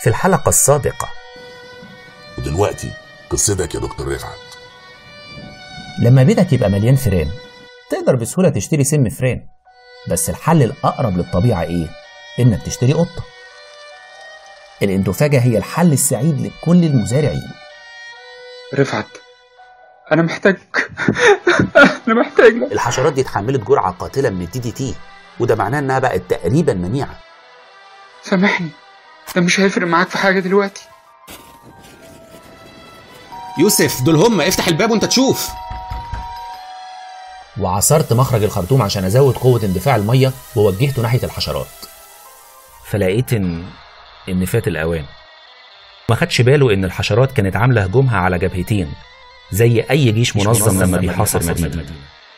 في الحلقة السابقة ودلوقتي قصتك يا دكتور رفعت لما بيتك يبقى مليان فيران تقدر بسهولة تشتري سم فران بس الحل الأقرب للطبيعة إيه؟ إنك تشتري قطة الانتفاجة هي الحل السعيد لكل المزارعين رفعت انا محتاج انا محتاج لك الحشرات دي اتحملت جرعه قاتله من الدي دي تي وده معناه انها بقت تقريبا منيعه سامحني ده مش هيفرق معاك في حاجه دلوقتي يوسف دول هم افتح الباب وانت تشوف وعصرت مخرج الخرطوم عشان أزود قوة اندفاع المية ووجهته ناحية الحشرات فلقيت إن إن فات الأوان ما خدش باله إن الحشرات كانت عاملة هجومها على جبهتين زي أي جيش منظم لما بيحاصر مدينة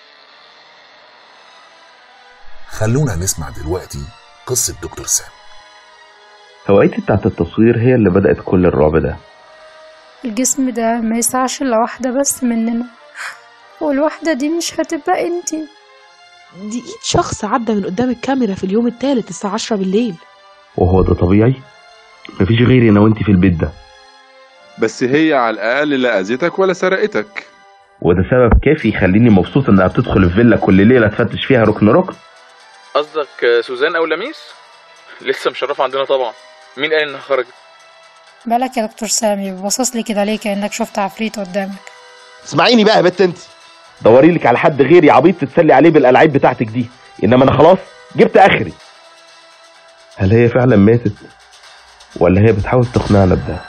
خلونا نسمع دلوقتي قصة دكتور سام هوايتي بتاعت التصوير هي اللي بدأت كل الرعب ده الجسم ده ما يسعش إلا واحدة بس مننا والواحدة دي مش هتبقى انتي دي ايد شخص عدى من قدام الكاميرا في اليوم الثالث الساعة 10 بالليل وهو ده طبيعي مفيش غيري انا وانتي في البيت ده بس هي على الأقل لا أذتك ولا سرقتك وده سبب كافي يخليني مبسوط انها بتدخل الفيلا كل ليله تفتش فيها ركن ركن قصدك سوزان أو لميس؟ لسه مشرفة عندنا طبعا مين قال إنها خرجت؟ بالك يا دكتور سامي باصص لي كده ليه كأنك شفت عفريت قدامك اسمعيني بقى يا بت انت دوري لك على حد غيري عبيط تتسلي عليه بالالعاب بتاعتك دي انما انا خلاص جبت اخري هل هي فعلا ماتت ولا هي بتحاول تقنعنا بده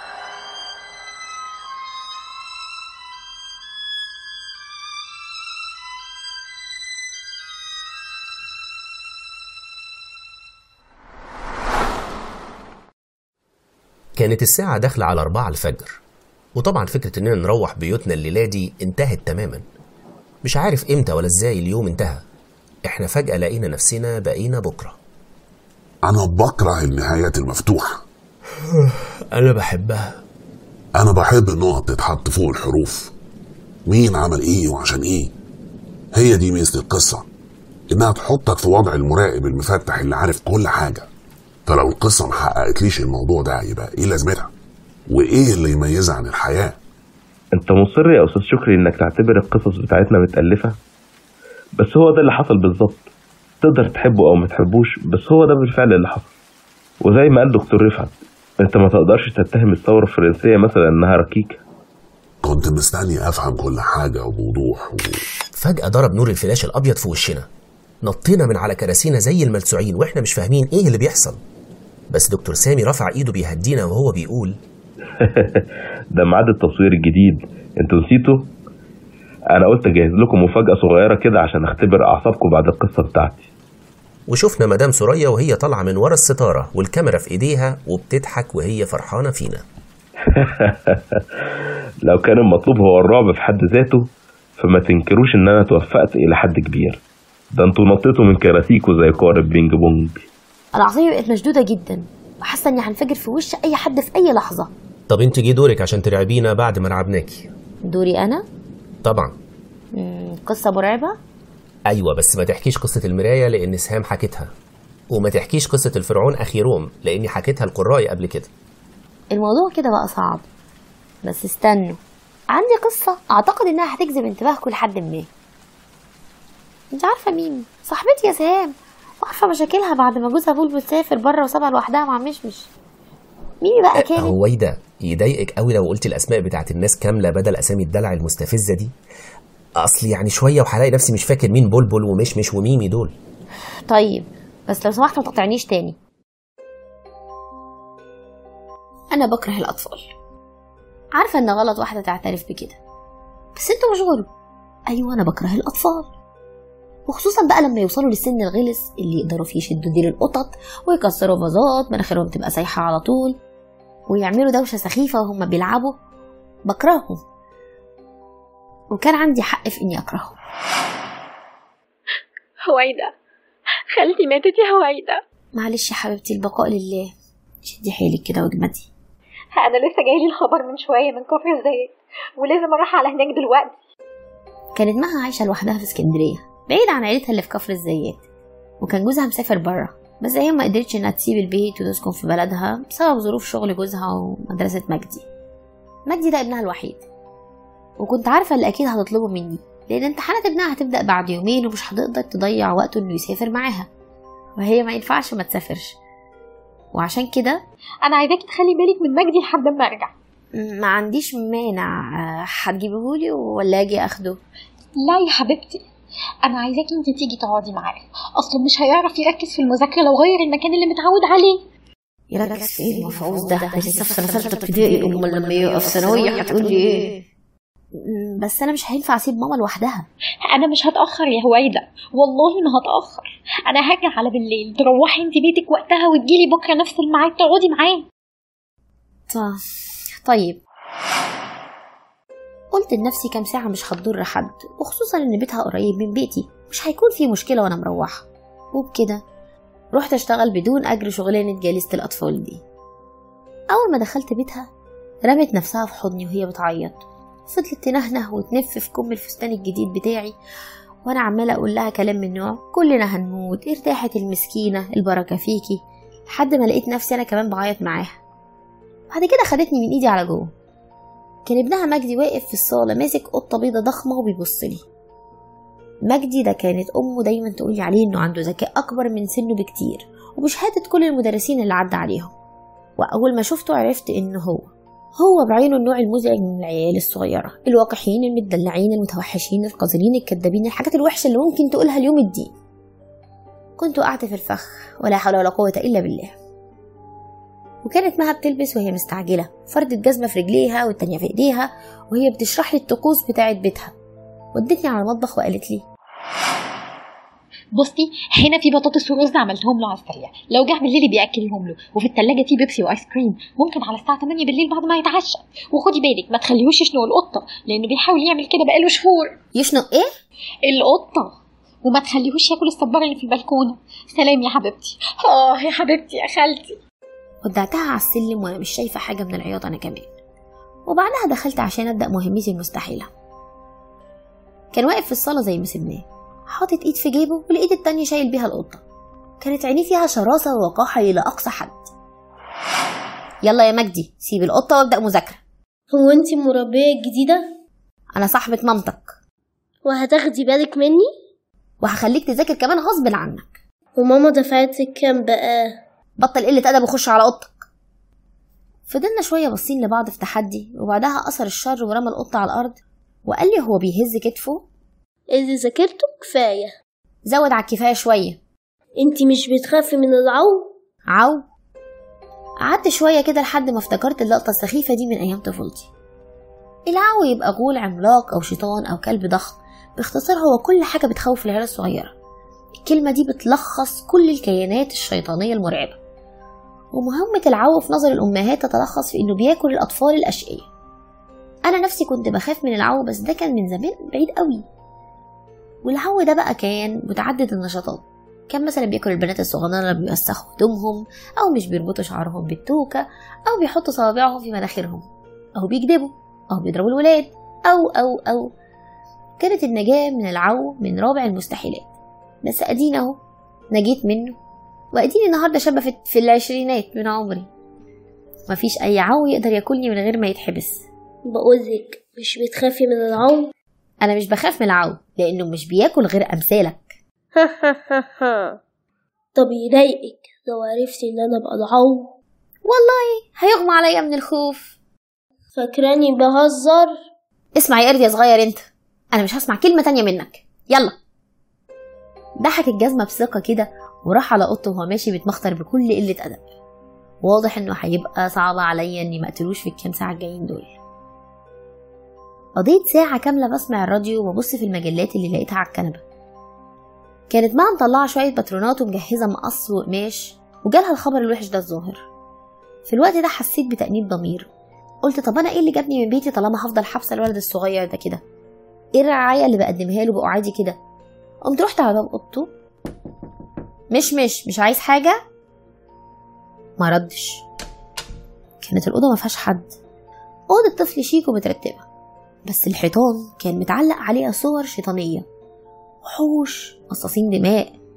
كانت الساعة داخلة على أربعة الفجر وطبعا فكرة إننا نروح بيوتنا الليلة دي انتهت تماما مش عارف إمتى ولا إزاي اليوم انتهى إحنا فجأة لقينا نفسنا بقينا بكرة أنا بكره النهايات المفتوحة أنا بحبها أنا بحب النقط تتحط فوق الحروف مين عمل إيه وعشان إيه هي دي ميزة القصة إنها تحطك في وضع المراقب المفتح اللي عارف كل حاجة فلو القصة ما حققتليش الموضوع ده يبقى إيه لازمتها وإيه اللي يميزها عن الحياة انت مصر يا استاذ شكري انك تعتبر القصص بتاعتنا متألفة بس هو ده اللي حصل بالظبط تقدر تحبه او ما تحبوش بس هو ده بالفعل اللي حصل وزي ما قال دكتور رفعت انت ما تقدرش تتهم الثورة الفرنسية مثلا انها ركيكة كنت مستني أفهم كل حاجة بوضوح و... فجأة ضرب نور الفلاش الأبيض في وشنا نطينا من على كراسينا زي الملسوعين وإحنا مش فاهمين إيه اللي بيحصل بس دكتور سامي رفع إيده بيهدينا وهو بيقول ده ميعاد التصوير الجديد انتوا نسيتوا انا قلت اجهز لكم مفاجأة صغيرة كده عشان اختبر اعصابكم بعد القصة بتاعتي وشفنا مدام سوريا وهي طالعة من ورا الستارة والكاميرا في إيديها وبتضحك وهي فرحانة فينا لو كان المطلوب هو الرعب في حد ذاته فما تنكروش ان انا توفقت الى حد كبير ده انتوا نطيتوا من كراسيكوا زي قارب بينج بونج انا اعصابي بقت مشدوده جدا وحاسه اني هنفجر في وش اي حد في اي لحظه طب انت جه دورك عشان ترعبينا بعد ما رعبناكي دوري انا طبعا مم، قصه مرعبه ايوه بس ما تحكيش قصه المرايه لان سهام حكتها وما تحكيش قصه الفرعون اخيروم لاني حكيتها لقرائي قبل كده الموضوع كده بقى صعب بس استنوا عندي قصه اعتقد انها هتجذب انتباهكم لحد ما انت عارفه مين صاحبتي يا سهام وعارفه مشاكلها بعد ما جوزها بلبل سافر بره وسابها لوحدها مع مشمش مين بقى كانت هو ايه ده يضايقك قوي لو قلت الاسماء بتاعت الناس كامله بدل اسامي الدلع المستفزه دي اصل يعني شويه وهلاقي نفسي مش فاكر مين بلبل ومشمش وميمي دول طيب بس لو سمحت ما تقطعنيش تاني انا بكره الاطفال عارفه ان غلط واحده تعترف بكده بس انتوا مش غلط ايوه انا بكره الاطفال وخصوصا بقى لما يوصلوا للسن الغلس اللي يقدروا فيه يشدوا ديل القطط ويكسروا فازات مناخيرهم تبقى سايحه على طول ويعملوا دوشه سخيفه وهم بيلعبوا بكرههم وكان عندي حق في اني اكرههم هويدا خالتي ماتت يا هويدا معلش يا حبيبتي البقاء لله شدي حيلك كده واجمدي انا لسه جايلي الخبر من شويه من كفر الزيت ولازم اروح على هناك دلوقتي كانت معها عايشه لوحدها في اسكندريه بعيد عن عيلتها اللي في كفر الزيات وكان جوزها مسافر بره بس هي ما قدرتش انها تسيب البيت وتسكن في بلدها بسبب ظروف شغل جوزها ومدرسة مجدي مجدي ده ابنها الوحيد وكنت عارفة اللي أكيد هتطلبه مني لأن امتحانات ابنها هتبدأ بعد يومين ومش هتقدر تضيع وقته إنه يسافر معاها وهي ما ينفعش ما تسافرش وعشان كده انا عايزاكي تخلي بالك من مجدي لحد ما ارجع ما عنديش مانع آه، هتجيبهولي ولا اجي اخده لا يا حبيبتي انا عايزاكي انت تيجي تقعدي معاه اصلا مش هيعرف يركز في المذاكره لو غير المكان اللي متعود عليه يركز في ايه المفعوص ده ده لسه في سنه ثالثه ابتدائي امال لما يبقى في ثانويه هتقول لي ايه م، بس انا مش هينفع اسيب ماما لوحدها انا مش هتاخر يا هويدا والله ما هتاخر انا هرجع على بالليل تروحي انت بيتك وقتها وتجيلي بكره نفس الميعاد تقعدي معاه ط- طيب قلت لنفسي كام ساعة مش هتضر حد وخصوصا إن بيتها قريب من بيتي مش هيكون في مشكلة وأنا مروحة وبكده رحت أشتغل بدون أجر شغلانة جالسة الأطفال دي أول ما دخلت بيتها رمت نفسها في حضني وهي بتعيط فضلت تنهنه وتنف في كم الفستان الجديد بتاعي وأنا عمالة أقول لها كلام من نوع كلنا هنموت ارتاحت المسكينة البركة فيكي لحد ما لقيت نفسي أنا كمان بعيط معاها بعد كده خدتني من ايدي على جوه كان ابنها مجدي واقف في الصالة ماسك قطة بيضة ضخمة وبيبص لي مجدي ده كانت أمه دايما تقولي عليه إنه عنده ذكاء أكبر من سنه بكتير وبشهادة كل المدرسين اللي عدى عليهم وأول ما شفته عرفت إنه هو هو بعينه النوع المزعج من العيال الصغيرة الوقحين المدلعين المتوحشين القذرين الكدابين الحاجات الوحشة اللي ممكن تقولها اليوم الدين كنت وقعت في الفخ ولا حول ولا قوة إلا بالله وكانت مها بتلبس وهي مستعجلة فردت جزمة في رجليها والتانية في ايديها وهي بتشرح لي الطقوس بتاعت بيتها ودتني على المطبخ وقالت لي بصي هنا في بطاطس ورز عملتهم له على السريع لو جه بالليل بياكلهم له وفي التلاجة في بيبسي وايس كريم ممكن على الساعة 8 بالليل بعد ما يتعشى وخدي بالك ما تخليهوش يشنق القطة لأنه بيحاول يعمل كده بقاله شهور يشنق ايه؟ القطة وما تخليهوش ياكل الصبار اللي في البلكونة سلام يا حبيبتي اه يا حبيبتي يا خالتي ودعتها على السلم وانا مش شايفة حاجة من العياط انا كمان وبعدها دخلت عشان ابدأ مهمتي المستحيلة كان واقف في الصالة زي ما سيبناه حاطط ايد في جيبه والايد التانية شايل بيها القطة كانت عينيه فيها شراسة ووقاحة إلى أقصى حد يلا يا مجدي سيب القطة وابدأ مذاكرة هو انتي مربية جديدة أنا صاحبة مامتك وهتاخدي بالك مني وهخليك تذاكر كمان غصب عنك وماما دفعتك كام بقى بطل قلة أدب وخش على أوضتك فضلنا شوية باصين لبعض في تحدي وبعدها أثر الشر ورمى القطة على الأرض وقال لي هو بيهز كتفه اللي ذاكرته كفاية زود على الكفاية شوية انتي مش بتخافي من العو عو قعدت شوية كده لحد ما افتكرت اللقطة السخيفة دي من أيام طفولتي العو يبقى غول عملاق أو شيطان أو كلب ضخم باختصار هو كل حاجة بتخوف العيال الصغيرة الكلمة دي بتلخص كل الكيانات الشيطانية المرعبة ومهمة العو في نظر الأمهات تتلخص في إنه بياكل الأطفال الأشقية أنا نفسي كنت بخاف من العو بس ده كان من زمان بعيد قوي والعو ده بقى كان متعدد النشاطات كان مثلا بياكل البنات الصغننة لما بيوسخوا هدومهم أو مش بيربطوا شعرهم بالتوكة أو بيحطوا صوابعهم في مناخيرهم أو بيكذبوا أو بيضربوا الولاد أو أو أو كانت النجاة من العو من رابع المستحيلات بس أدينا أهو نجيت منه وأديني النهاردة شابة في, في العشرينات من عمري مفيش أي عو يقدر ياكلني من غير ما يتحبس بقولك مش بتخافي من العو أنا مش بخاف من العو لأنه مش بياكل غير أمثالك طب يضايقك لو عرفتي ان انا ابقى العو والله هيغمى عليا من الخوف فاكراني بهزر اسمع يا قرد يا صغير انت انا مش هسمع كلمة تانية منك يلا ضحك الجزمة بثقة كده وراح على اوضته وهو ماشي بيتمخطر بكل قلة أدب واضح انه هيبقى صعب عليا اني مقتلوش في الكام ساعة الجايين دول قضيت ساعة كاملة بسمع الراديو وببص في المجلات اللي لقيتها على الكنبة كانت معا مطلعة شوية باترونات ومجهزة مقص وقماش وجالها الخبر الوحش ده الظاهر في الوقت ده حسيت بتأنيب ضمير قلت طب انا ايه اللي جابني من بيتي طالما هفضل حابسه الولد الصغير ده كده ايه الرعايه اللي بقدمها له بقوا عادي كده قمت رحت على باب اوضته مش مش مش عايز حاجه ما ردش كانت الاوضه ما فيهاش حد اوضه طفل شيك ومترتبه بس الحيطان كان متعلق عليها صور شيطانيه وحوش مصاصين دماء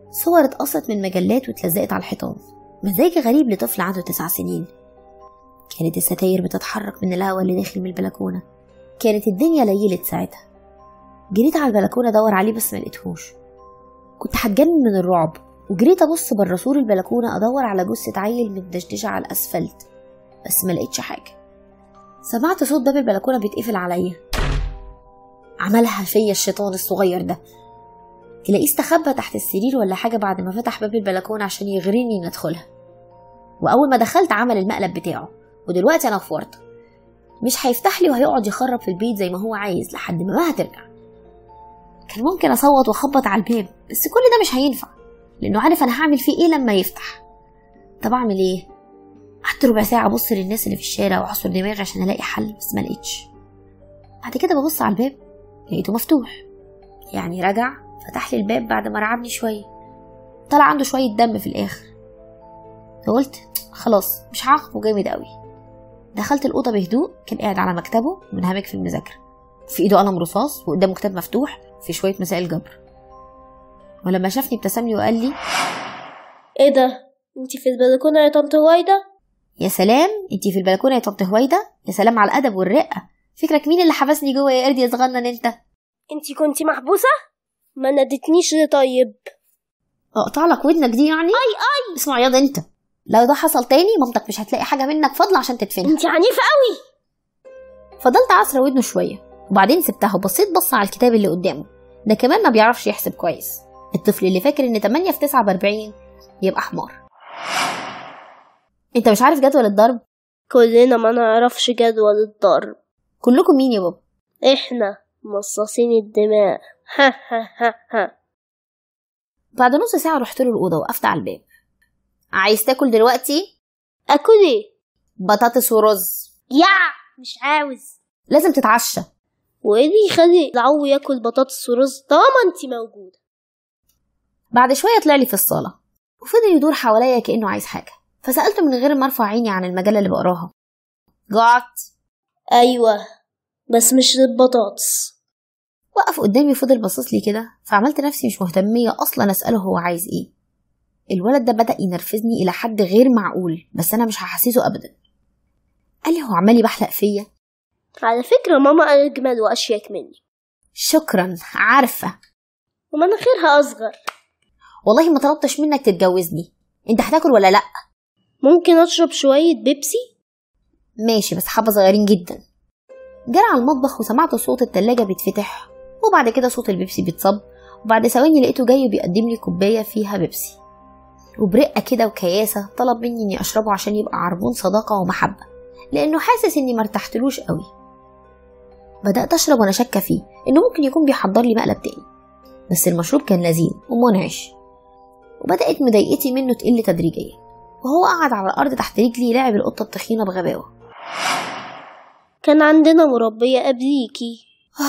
صور اتقصت من مجلات واتلزقت على الحيطان مزاج غريب لطفل عنده تسع سنين كانت الستاير بتتحرك من الهواء اللي داخل من البلكونة كانت الدنيا ليلت ساعتها جريت على البلكونة ادور عليه بس ملقتهوش كنت هتجنن من الرعب وجريت ابص بره سور البلكونة ادور على جثة عيل متدشدشة على الاسفلت بس ما لقيتش حاجة سمعت صوت باب البلكونة بيتقفل عليا عملها فيا الشيطان الصغير ده تلاقيه استخبى تحت السرير ولا حاجة بعد ما فتح باب البلكونة عشان يغريني إن أدخلها وأول ما دخلت عمل المقلب بتاعه ودلوقتي أنا في ورطة مش هيفتح لي وهيقعد يخرب في البيت زي ما هو عايز لحد ما ما هترجع كان ممكن أصوت وأخبط على الباب بس كل ده مش هينفع لأنه عارف أنا هعمل فيه إيه لما يفتح طب أعمل إيه؟ قعدت ربع ساعة أبص للناس اللي في الشارع وأعصر دماغي عشان ألاقي حل بس ما لقيتش بعد كده ببص على الباب لقيته مفتوح يعني رجع فتح لي الباب بعد ما رعبني شوية طلع عنده شوية دم في الآخر فقلت خلاص مش هعاقبه جامد قوي دخلت الأوضة بهدوء كان قاعد على مكتبه منهمك في المذاكرة في إيده قلم رصاص وقدامه كتاب مفتوح في شوية مسائل جبر ولما شافني ابتسم لي وقال لي ايه ده انتي في البلكونة يا طنط وايدة يا سلام انتي في البلكونة يا طنط هويدة يا سلام على الأدب والرقة فكرك مين اللي حبسني جوه يا قرد يا صغنن انت انتي كنتي محبوسة ما نادتنيش ليه طيب اقطع لك ودنك دي يعني اي اي اسمع ياض انت لو ده حصل تاني مامتك مش هتلاقي حاجه منك فاضله عشان تدفنها انتي عنيفة قوي فضلت عصر ودنه شويه وبعدين سبتها وبصيت بص على الكتاب اللي قدامه ده كمان ما بيعرفش يحسب كويس الطفل اللي فاكر ان 8 في 9 ب 40 يبقى حمار انت مش عارف جدول الضرب كلنا ما نعرفش جدول الضرب كلكم مين يا بابا احنا مصاصين الدماء ها ها ها ها بعد نص ساعه رحت له الاوضه وقفت على الباب عايز تاكل دلوقتي اكل ايه بطاطس ورز يا مش عاوز لازم تتعشى وايه اللي يخلي العو ياكل بطاطس ورز طالما انتي موجودة بعد شويه طلع لي في الصاله وفضل يدور حواليا كانه عايز حاجه فسالته من غير ما ارفع عيني عن المجله اللي بقراها جعت ايوه بس مش للبطاطس وقف قدامي وفضل باصص لي كده فعملت نفسي مش مهتمية أصلا أسأله هو عايز إيه الولد ده بدأ ينرفزني إلى حد غير معقول بس أنا مش هحسسه أبدا قال لي هو عمال يبحلق فيا على فكرة ماما أجمل وأشيك مني شكرا عارفة ومناخيرها أصغر والله ما طلبتش منك تتجوزني انت هتاكل ولا لأ ممكن أشرب شوية بيبسي ماشي بس حبة صغيرين جدا جرى على المطبخ وسمعت صوت التلاجة بيتفتح وبعد كده صوت البيبسي بيتصب وبعد ثواني لقيته جاي وبيقدم لي كوباية فيها بيبسي وبرقة كده وكياسة طلب مني إني أشربه عشان يبقى عربون صداقة ومحبة لأنه حاسس إني مرتحتلوش قوي بدأت أشرب وأنا شاكة فيه إنه ممكن يكون بيحضر لي مقلب تاني بس المشروب كان لذيذ ومنعش وبدأت مضايقتي منه تقل تدريجيا وهو قعد على الأرض تحت رجلي لعب القطة التخينة بغباوة كان عندنا مربية قبليكي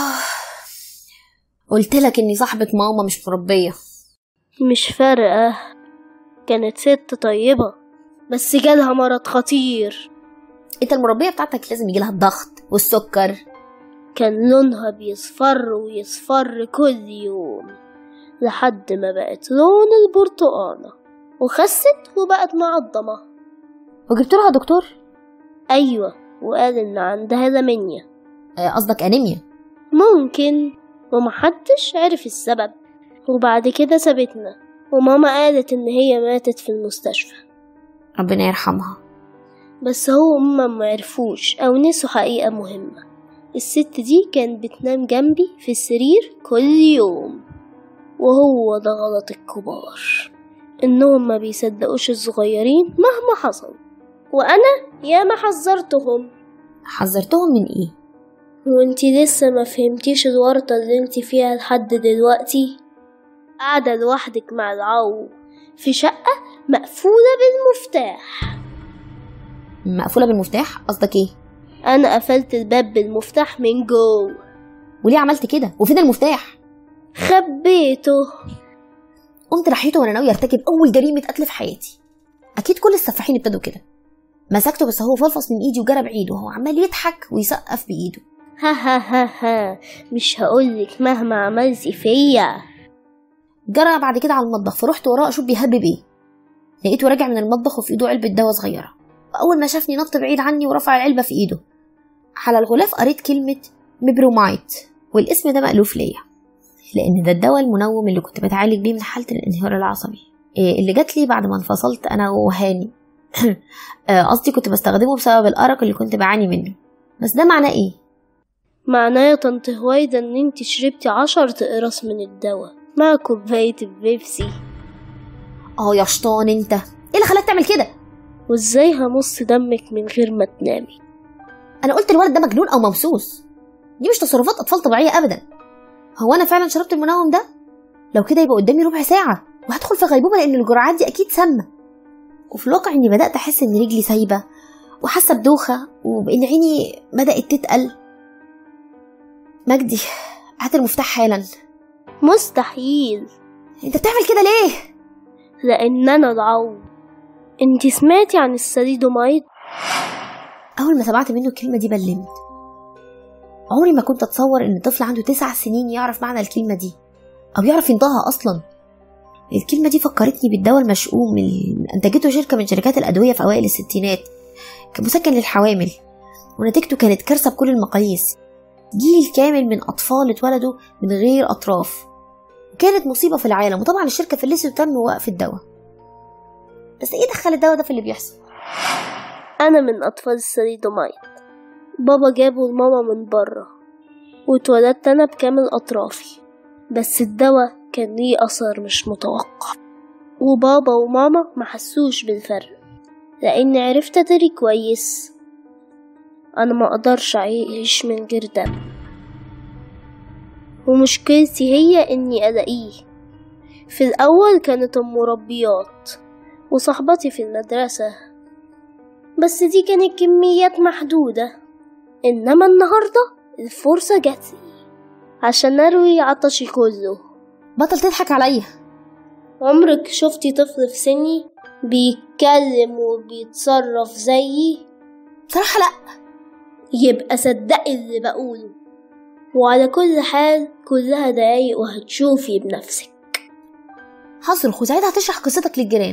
قلت لك إني صاحبة ماما مش مربية مش فارقة كانت ست طيبة بس جالها مرض خطير انت المربية بتاعتك لازم يجيلها الضغط والسكر كان لونها بيصفر ويصفر كل يوم لحد ما بقت لون البرتقانة وخست وبقت معضمة وجبت لها دكتور أيوة وقال إن عندها لامينيا آه، قصدك أنيميا ممكن ومحدش عرف السبب وبعد كده سابتنا وماما قالت إن هي ماتت في المستشفى ربنا يرحمها بس هو هما معرفوش أو نسوا حقيقة مهمة الست دي كانت بتنام جنبي في السرير كل يوم وهو ده غلط الكبار إنهم ما بيصدقوش الصغيرين مهما حصل وأنا ياما حذرتهم حذرتهم من إيه؟ وانتي لسه ما فهمتيش الورطة اللي انتي فيها لحد دلوقتي قاعدة لوحدك مع العو في شقة مقفولة بالمفتاح مقفولة بالمفتاح قصدك إيه؟ أنا قفلت الباب بالمفتاح من جوه وليه عملت كده؟ وفين المفتاح؟ خبيته قمت راحيته وانا ناوي ارتكب اول جريمه قتل في حياتي اكيد كل السفاحين ابتدوا كده مسكته بس هو فلفص من ايدي وجرى بعيده وهو عمال يضحك ويسقف بايده ها ها ها ها مش هقولك مهما عملتي فيا جرى بعد كده على المطبخ فرحت وراه اشوف بيهبب ايه لقيته راجع من المطبخ وفي ايده علبه دواء صغيره واول ما شافني نط بعيد عني ورفع العلبه في ايده على الغلاف قريت كلمه ميبرومايت والاسم ده مألوف ليا لان ده الدواء المنوم اللي كنت بتعالج بيه من حاله الانهيار العصبي إيه اللي جات لي بعد ما انفصلت انا وهاني آه، قصدي كنت بستخدمه بسبب الارق اللي كنت بعاني منه بس ده معناه ايه معناه يا طنط هويدا ان انت شربتي عشر اقراص من الدواء مع كوباية البيبسي اه يا شطان انت ايه اللي خلاك تعمل كده وازاي همص دمك من غير ما تنامي انا قلت الولد ده مجنون او ممسوس دي مش تصرفات اطفال طبيعيه ابدا هو انا فعلا شربت المنوم ده لو كده يبقى قدامي ربع ساعه وهدخل في غيبوبه لان الجرعات دي اكيد سامه وفي الواقع اني بدات احس ان رجلي سايبه وحاسه بدوخه وبان عيني بدات تتقل مجدي هات المفتاح حالا مستحيل انت بتعمل كده ليه لان انا العو انت سمعتي عن الساليدومايد اول ما سمعت منه الكلمه دي بلمت عمري ما كنت اتصور ان طفل عنده تسع سنين يعرف معنى الكلمه دي او يعرف ينطقها اصلا الكلمه دي فكرتني بالدواء المشؤوم اللي انتجته شركه من شركات الادويه في اوائل الستينات كان مسكن للحوامل ونتيجته كانت كارثه بكل المقاييس جيل كامل من اطفال اتولدوا من غير اطراف كانت مصيبه في العالم وطبعا الشركه فلست وتم وقف الدواء بس ايه دخل الدواء ده في اللي بيحصل انا من اطفال الساليدومايد بابا جابه لماما من بره واتولدت انا بكامل اطرافي بس الدواء كان ليه اثر مش متوقع وبابا وماما ما حسوش بالفرق لاني عرفت ادري كويس انا ما اقدرش اعيش من غير دم ومشكلتي هي اني الاقيه في الاول كانت المربيات وصاحبتي في المدرسة بس دي كانت كميات محدودة إنما النهاردة الفرصة جاتلي عشان أروي عطشي كله بطل تضحك عليا عمرك شفتي طفل في سني بيتكلم وبيتصرف زيي صراحة لأ يبقى صدقي اللي بقوله وعلى كل حال كلها دقايق وهتشوفي بنفسك هصرخ وساعتها هتشرح قصتك للجيران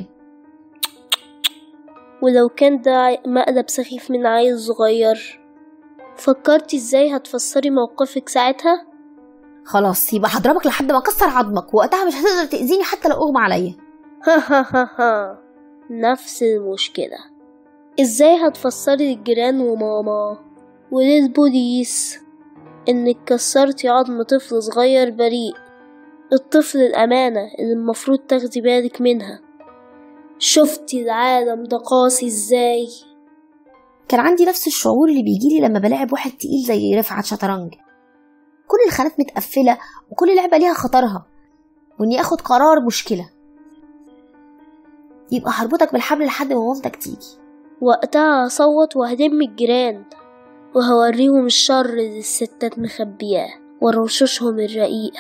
ولو كان ده مقلب سخيف من عيل صغير فكرتي ازاي هتفسري موقفك ساعتها؟ خلاص يبقى هضربك لحد ما اكسر عظمك وقتها مش هتقدر تأذيني حتى لو اغمى عليا ها ها ها ها نفس المشكلة ازاي هتفسري للجيران وماما وللبوليس انك كسرتي عظم طفل صغير بريء الطفل الأمانة اللي المفروض تاخدي بالك منها شفتي العالم ده قاسي ازاي كان عندي نفس الشعور اللي بيجيلي لما بلاعب واحد تقيل زي رفعت شطرنج كل الخانات متقفلة وكل لعبة ليها خطرها وإني آخد قرار مشكلة يبقى هربطك بالحبل لحد ما مامتك تيجي وقتها هصوت وهدم الجيران وهوريهم الشر اللي الستات مخبياه ورشوشهم الرقيقة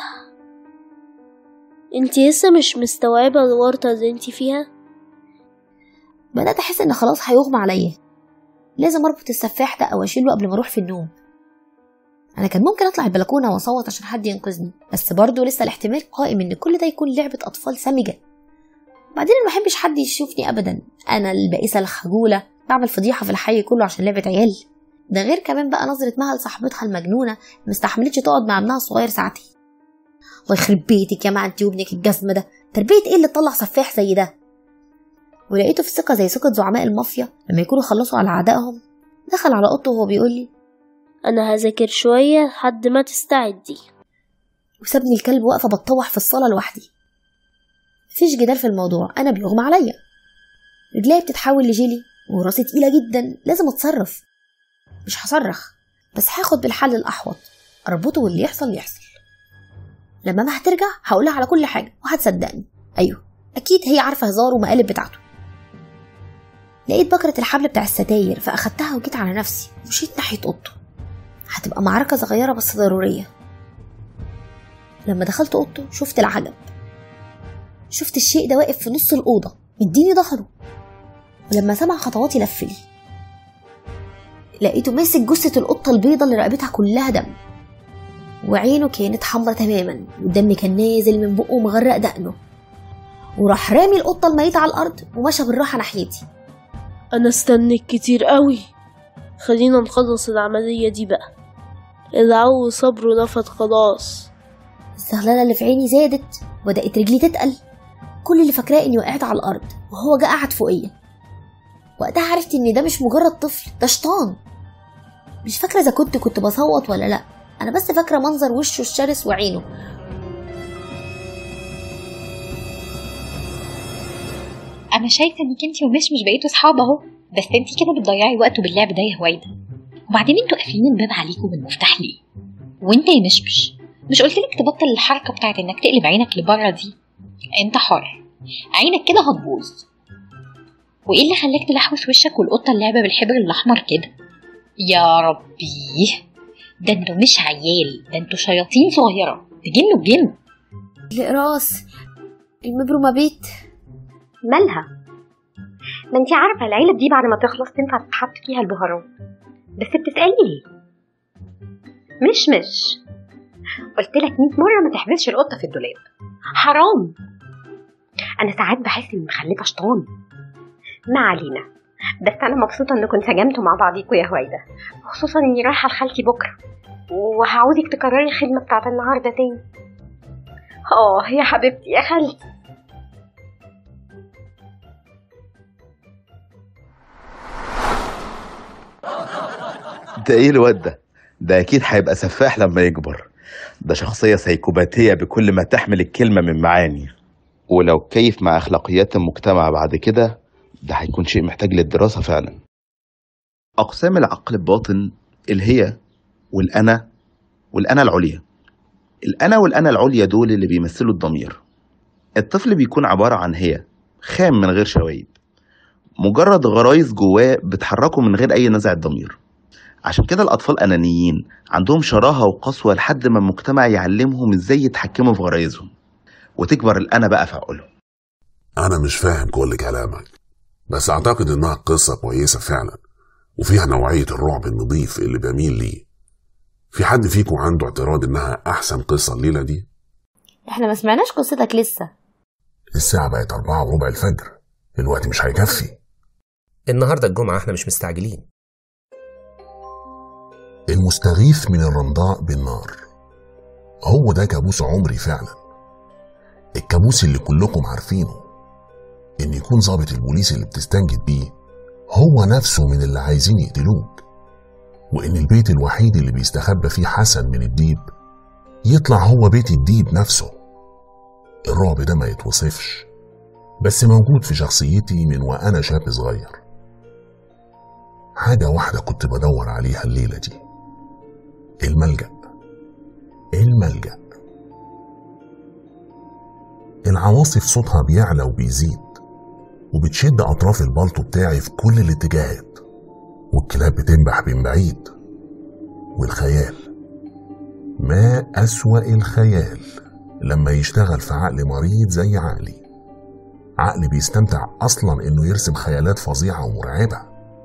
انتي لسه مش مستوعبة الورطة اللي انتي فيها؟ بدأت أحس إن خلاص هيغمى عليا لازم أربط السفاح ده أو أشيله قبل ما أروح في النوم أنا كان ممكن أطلع البلكونة وأصوت عشان حد ينقذني بس برضه لسه الاحتمال قائم إن كل ده يكون لعبة أطفال سامجة بعدين ما بحبش حد يشوفني أبدا أنا البائسة الخجولة بعمل فضيحة في الحي كله عشان لعبة عيال ده غير كمان بقى نظرة مها لصاحبتها المجنونة مستحملتش تقعد مع ابنها الصغير ساعتين الله يخرب بيتك يا ما انت وابنك الجزمة ده تربية ايه اللي تطلع سفاح زي ده ولقيته في ثقة زي ثقة زعماء المافيا لما يكونوا خلصوا على أعدائهم دخل على أوضته وهو بيقول لي أنا هذاكر شوية لحد ما تستعدي وسابني الكلب واقفة بتطوح في الصالة لوحدي مفيش جدال في الموضوع أنا بيغمى عليا رجليا بتتحول لجيلي وراسي تقيلة جدا لازم أتصرف مش هصرخ بس هاخد بالحل الأحوط أربطه واللي يحصل يحصل لما ما هترجع هقولها على كل حاجة وهتصدقني أيوه أكيد هي عارفة هزاره ومقالب بتاعته لقيت بكرة الحبل بتاع الستاير فأخدتها وجيت على نفسي ومشيت ناحية أوضته هتبقى معركة صغيرة بس ضرورية لما دخلت أوضته شفت العجب شفت الشيء ده واقف في نص الأوضة مديني ظهره ولما سمع خطواتي لفلي لقيته ماسك جثة القطة البيضة اللي رقبتها كلها دم وعينه كانت حمرا تماما والدم كان نازل من بقه ومغرق دقنه وراح رامي القطة الميتة على الأرض ومشى بالراحة ناحيتي أنا استنيت كتير قوي خلينا نخلص العملية دي بقى العو صبره نفد خلاص الزغلله اللي في عيني زادت وبدات رجلي تتقل كل اللي فاكراه اني وقعت على الارض وهو جه قعد فوقيا وقتها عرفت ان ده مش مجرد طفل ده شيطان مش فاكره اذا كنت كنت بصوت ولا لا انا بس فاكره منظر وشه الشرس وعينه انا شايفه انك انت ومش مش بقيتوا صحاب اهو بس انت كده بتضيعي وقته باللعب ده يا هويدا وبعدين انتوا قافلين الباب عليكم بالمفتاح ليه وانت يا مشمش مش قلت لك تبطل الحركه بتاعت انك تقلب عينك لبره دي انت حر عينك كده هتبوظ وايه اللي خلاك تلحوس وشك والقطه اللعبه بالحبر الاحمر كده يا ربي ده انتوا مش عيال ده انتوا شياطين صغيره تجنوا الجن الاقراص المبرومه بيت مالها ما انت عارفه العلب دي بعد ما تخلص تنفع تتحط فيها البهارات بس بتسالي ليه مش مش قلت لك 100 مره ما تحبسش القطه في الدولاب حرام انا ساعات بحس اني مخلفه شيطان ما علينا بس انا مبسوطه انكم انسجمتوا مع بعضيكوا يا هويدا خصوصا اني رايحه لخالتي بكره وهعوزك تكرري الخدمه بتاعت النهارده تاني اه يا حبيبتي يا خالتي ده ايه الواد ده ده اكيد هيبقى سفاح لما يكبر ده شخصية سيكوباتية بكل ما تحمل الكلمة من معاني ولو كيف مع أخلاقيات المجتمع بعد كده ده هيكون شيء محتاج للدراسة فعلا أقسام العقل الباطن الهي والأنا والأنا العليا الأنا والأنا العليا دول اللي بيمثلوا الضمير الطفل بيكون عبارة عن هي خام من غير شوايب مجرد غرايز جواه بتحركه من غير أي نزع الضمير عشان كده الأطفال أنانيين عندهم شراهة وقسوة لحد ما المجتمع يعلمهم إزاي يتحكموا في غرايزهم وتكبر الأنا بقى في عقولهم أنا مش فاهم كل كلامك بس أعتقد إنها قصة كويسة فعلا وفيها نوعية الرعب النظيف اللي بميل ليه في حد فيكم عنده اعتراض إنها أحسن قصة الليلة دي؟ احنا ما سمعناش قصتك لسه الساعة بقت أربعة وربع الفجر الوقت مش هيكفي النهارده الجمعة احنا مش مستعجلين المستغيث من الرمضاء بالنار هو ده كابوس عمري فعلا الكابوس اللي كلكم عارفينه ان يكون ضابط البوليس اللي بتستنجد بيه هو نفسه من اللي عايزين يقتلوك وان البيت الوحيد اللي بيستخبى فيه حسن من الديب يطلع هو بيت الديب نفسه الرعب ده ما يتوصفش بس موجود في شخصيتي من وانا شاب صغير حاجة واحدة كنت بدور عليها الليلة دي الملجأ الملجأ العواصف صوتها بيعلى وبيزيد وبتشد أطراف البلطو بتاعي في كل الاتجاهات والكلاب بتنبح من بعيد والخيال ما أسوأ الخيال لما يشتغل في عقل مريض زي عقلي عقل بيستمتع أصلا إنه يرسم خيالات فظيعة ومرعبة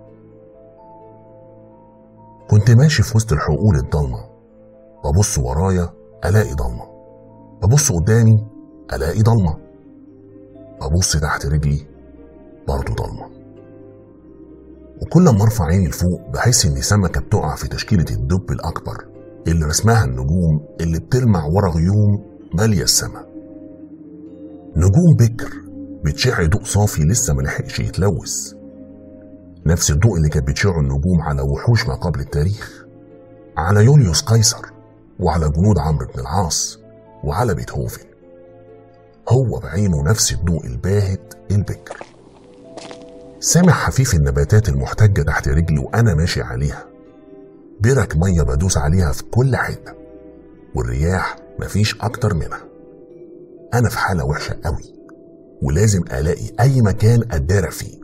كنت ماشي في وسط الحقول الضلمة ببص ورايا ألاقي ضلمة ببص قدامي ألاقي ضلمة ببص تحت رجلي برضه ضلمة وكل ما ارفع عيني لفوق بحس اني سمكة بتقع في تشكيلة الدب الأكبر اللي رسمها النجوم اللي بتلمع ورا غيوم مالية السما نجوم بكر بتشع ضوء صافي لسه ملحقش يتلوث نفس الضوء اللي كانت بتشعه النجوم على وحوش ما قبل التاريخ على يوليوس قيصر وعلى جنود عمرو بن العاص وعلى بيتهوفن هو بعينه نفس الضوء الباهت البكر سامع حفيف النباتات المحتجة تحت رجلي وأنا ماشي عليها برك مية بدوس عليها في كل حتة والرياح مفيش أكتر منها أنا في حالة وحشة قوي ولازم ألاقي أي مكان أتدارى فيه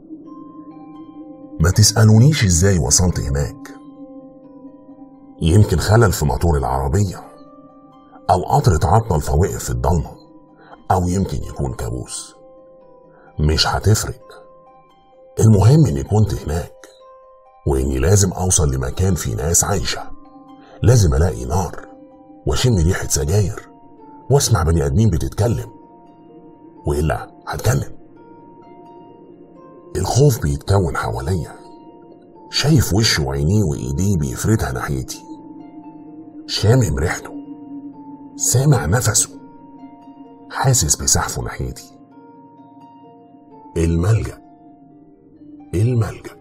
ما تسألونيش إزاي وصلت هناك يمكن خلل في موتور العربية أو قطر اتعطل فوقف في الضلمة أو يمكن يكون كابوس مش هتفرق المهم إني كنت هناك وإني لازم أوصل لمكان فيه ناس عايشة لازم ألاقي نار واشم ريحة سجاير واسمع بني ادمين بتتكلم والا هتكلم الخوف بيتكون حواليا شايف وشه وعينيه وايديه بيفردها ناحيتي شامم ريحته سامع نفسه حاسس بسحفه ناحيتي الملجأ الملجأ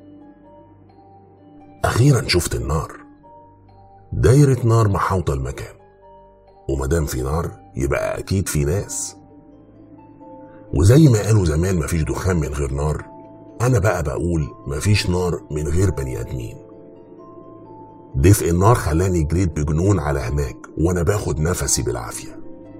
أخيرا شفت النار دايرة نار محاوطة المكان ومادام في نار يبقى أكيد في ناس وزي ما قالوا زمان مفيش دخان من غير نار أنا بقى بقول مفيش نار من غير بني آدمين دفء النار خلاني جريت بجنون على هناك وأنا باخد نفسي بالعافية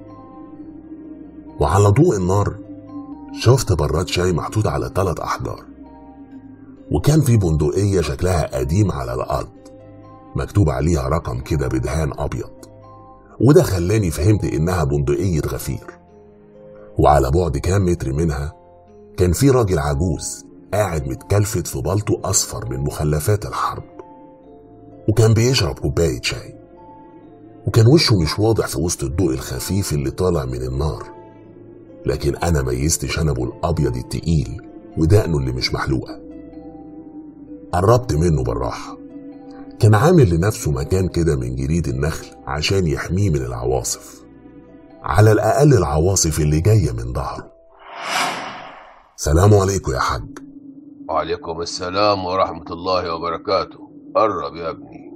وعلى ضوء النار شفت براد شاي محطوط على ثلاث أحجار وكان في بندقية شكلها قديم على الأرض مكتوب عليها رقم كده بدهان أبيض وده خلاني فهمت إنها بندقية غفير وعلى بعد كام متر منها كان في راجل عجوز قاعد متكلفت في بلطو أصفر من مخلفات الحرب وكان بيشرب كوباية شاي وكان وشه مش واضح في وسط الضوء الخفيف اللي طالع من النار لكن أنا ميزت شنبه الأبيض التقيل ودقنه اللي مش محلوقة قربت منه بالراحة كان عامل لنفسه مكان كده من جريد النخل عشان يحميه من العواصف على الأقل العواصف اللي جاية من ظهره سلام عليكم يا حاج وعليكم السلام ورحمة الله وبركاته قرب يا ابني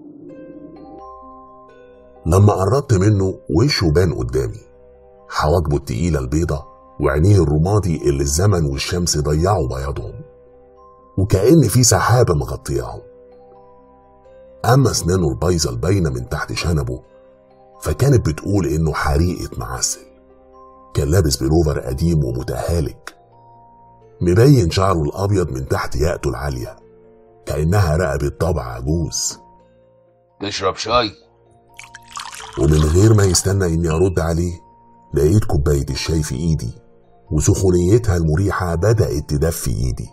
لما قربت منه وشه بان قدامي حواجبه التقيلة البيضة وعينيه الرمادي اللي الزمن والشمس ضيعوا بياضهم وكأن في سحابة مغطياهم أما أسنانه البايظة الباينة من تحت شنبه فكانت بتقول إنه حريقة معسل كان لابس بلوفر قديم ومتهالك مبين شعره الأبيض من تحت ياقته العالية كأنها رقبة طبع عجوز تشرب شاي ومن غير ما يستنى إني أرد عليه لقيت كوباية الشاي في إيدي وسخونيتها المريحة بدأت تدفي إيدي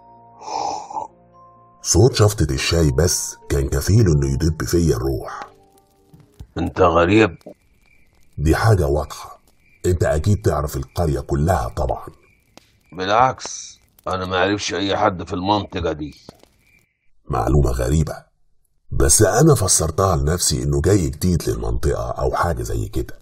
صوت شفطة الشاي بس كان كفيل إنه يدب فيا الروح انت غريب دي حاجة واضحة انت اكيد تعرف القرية كلها طبعا بالعكس انا ما اعرفش اي حد في المنطقة دي معلومة غريبة بس انا فسرتها لنفسي انه جاي جديد للمنطقة او حاجة زي كده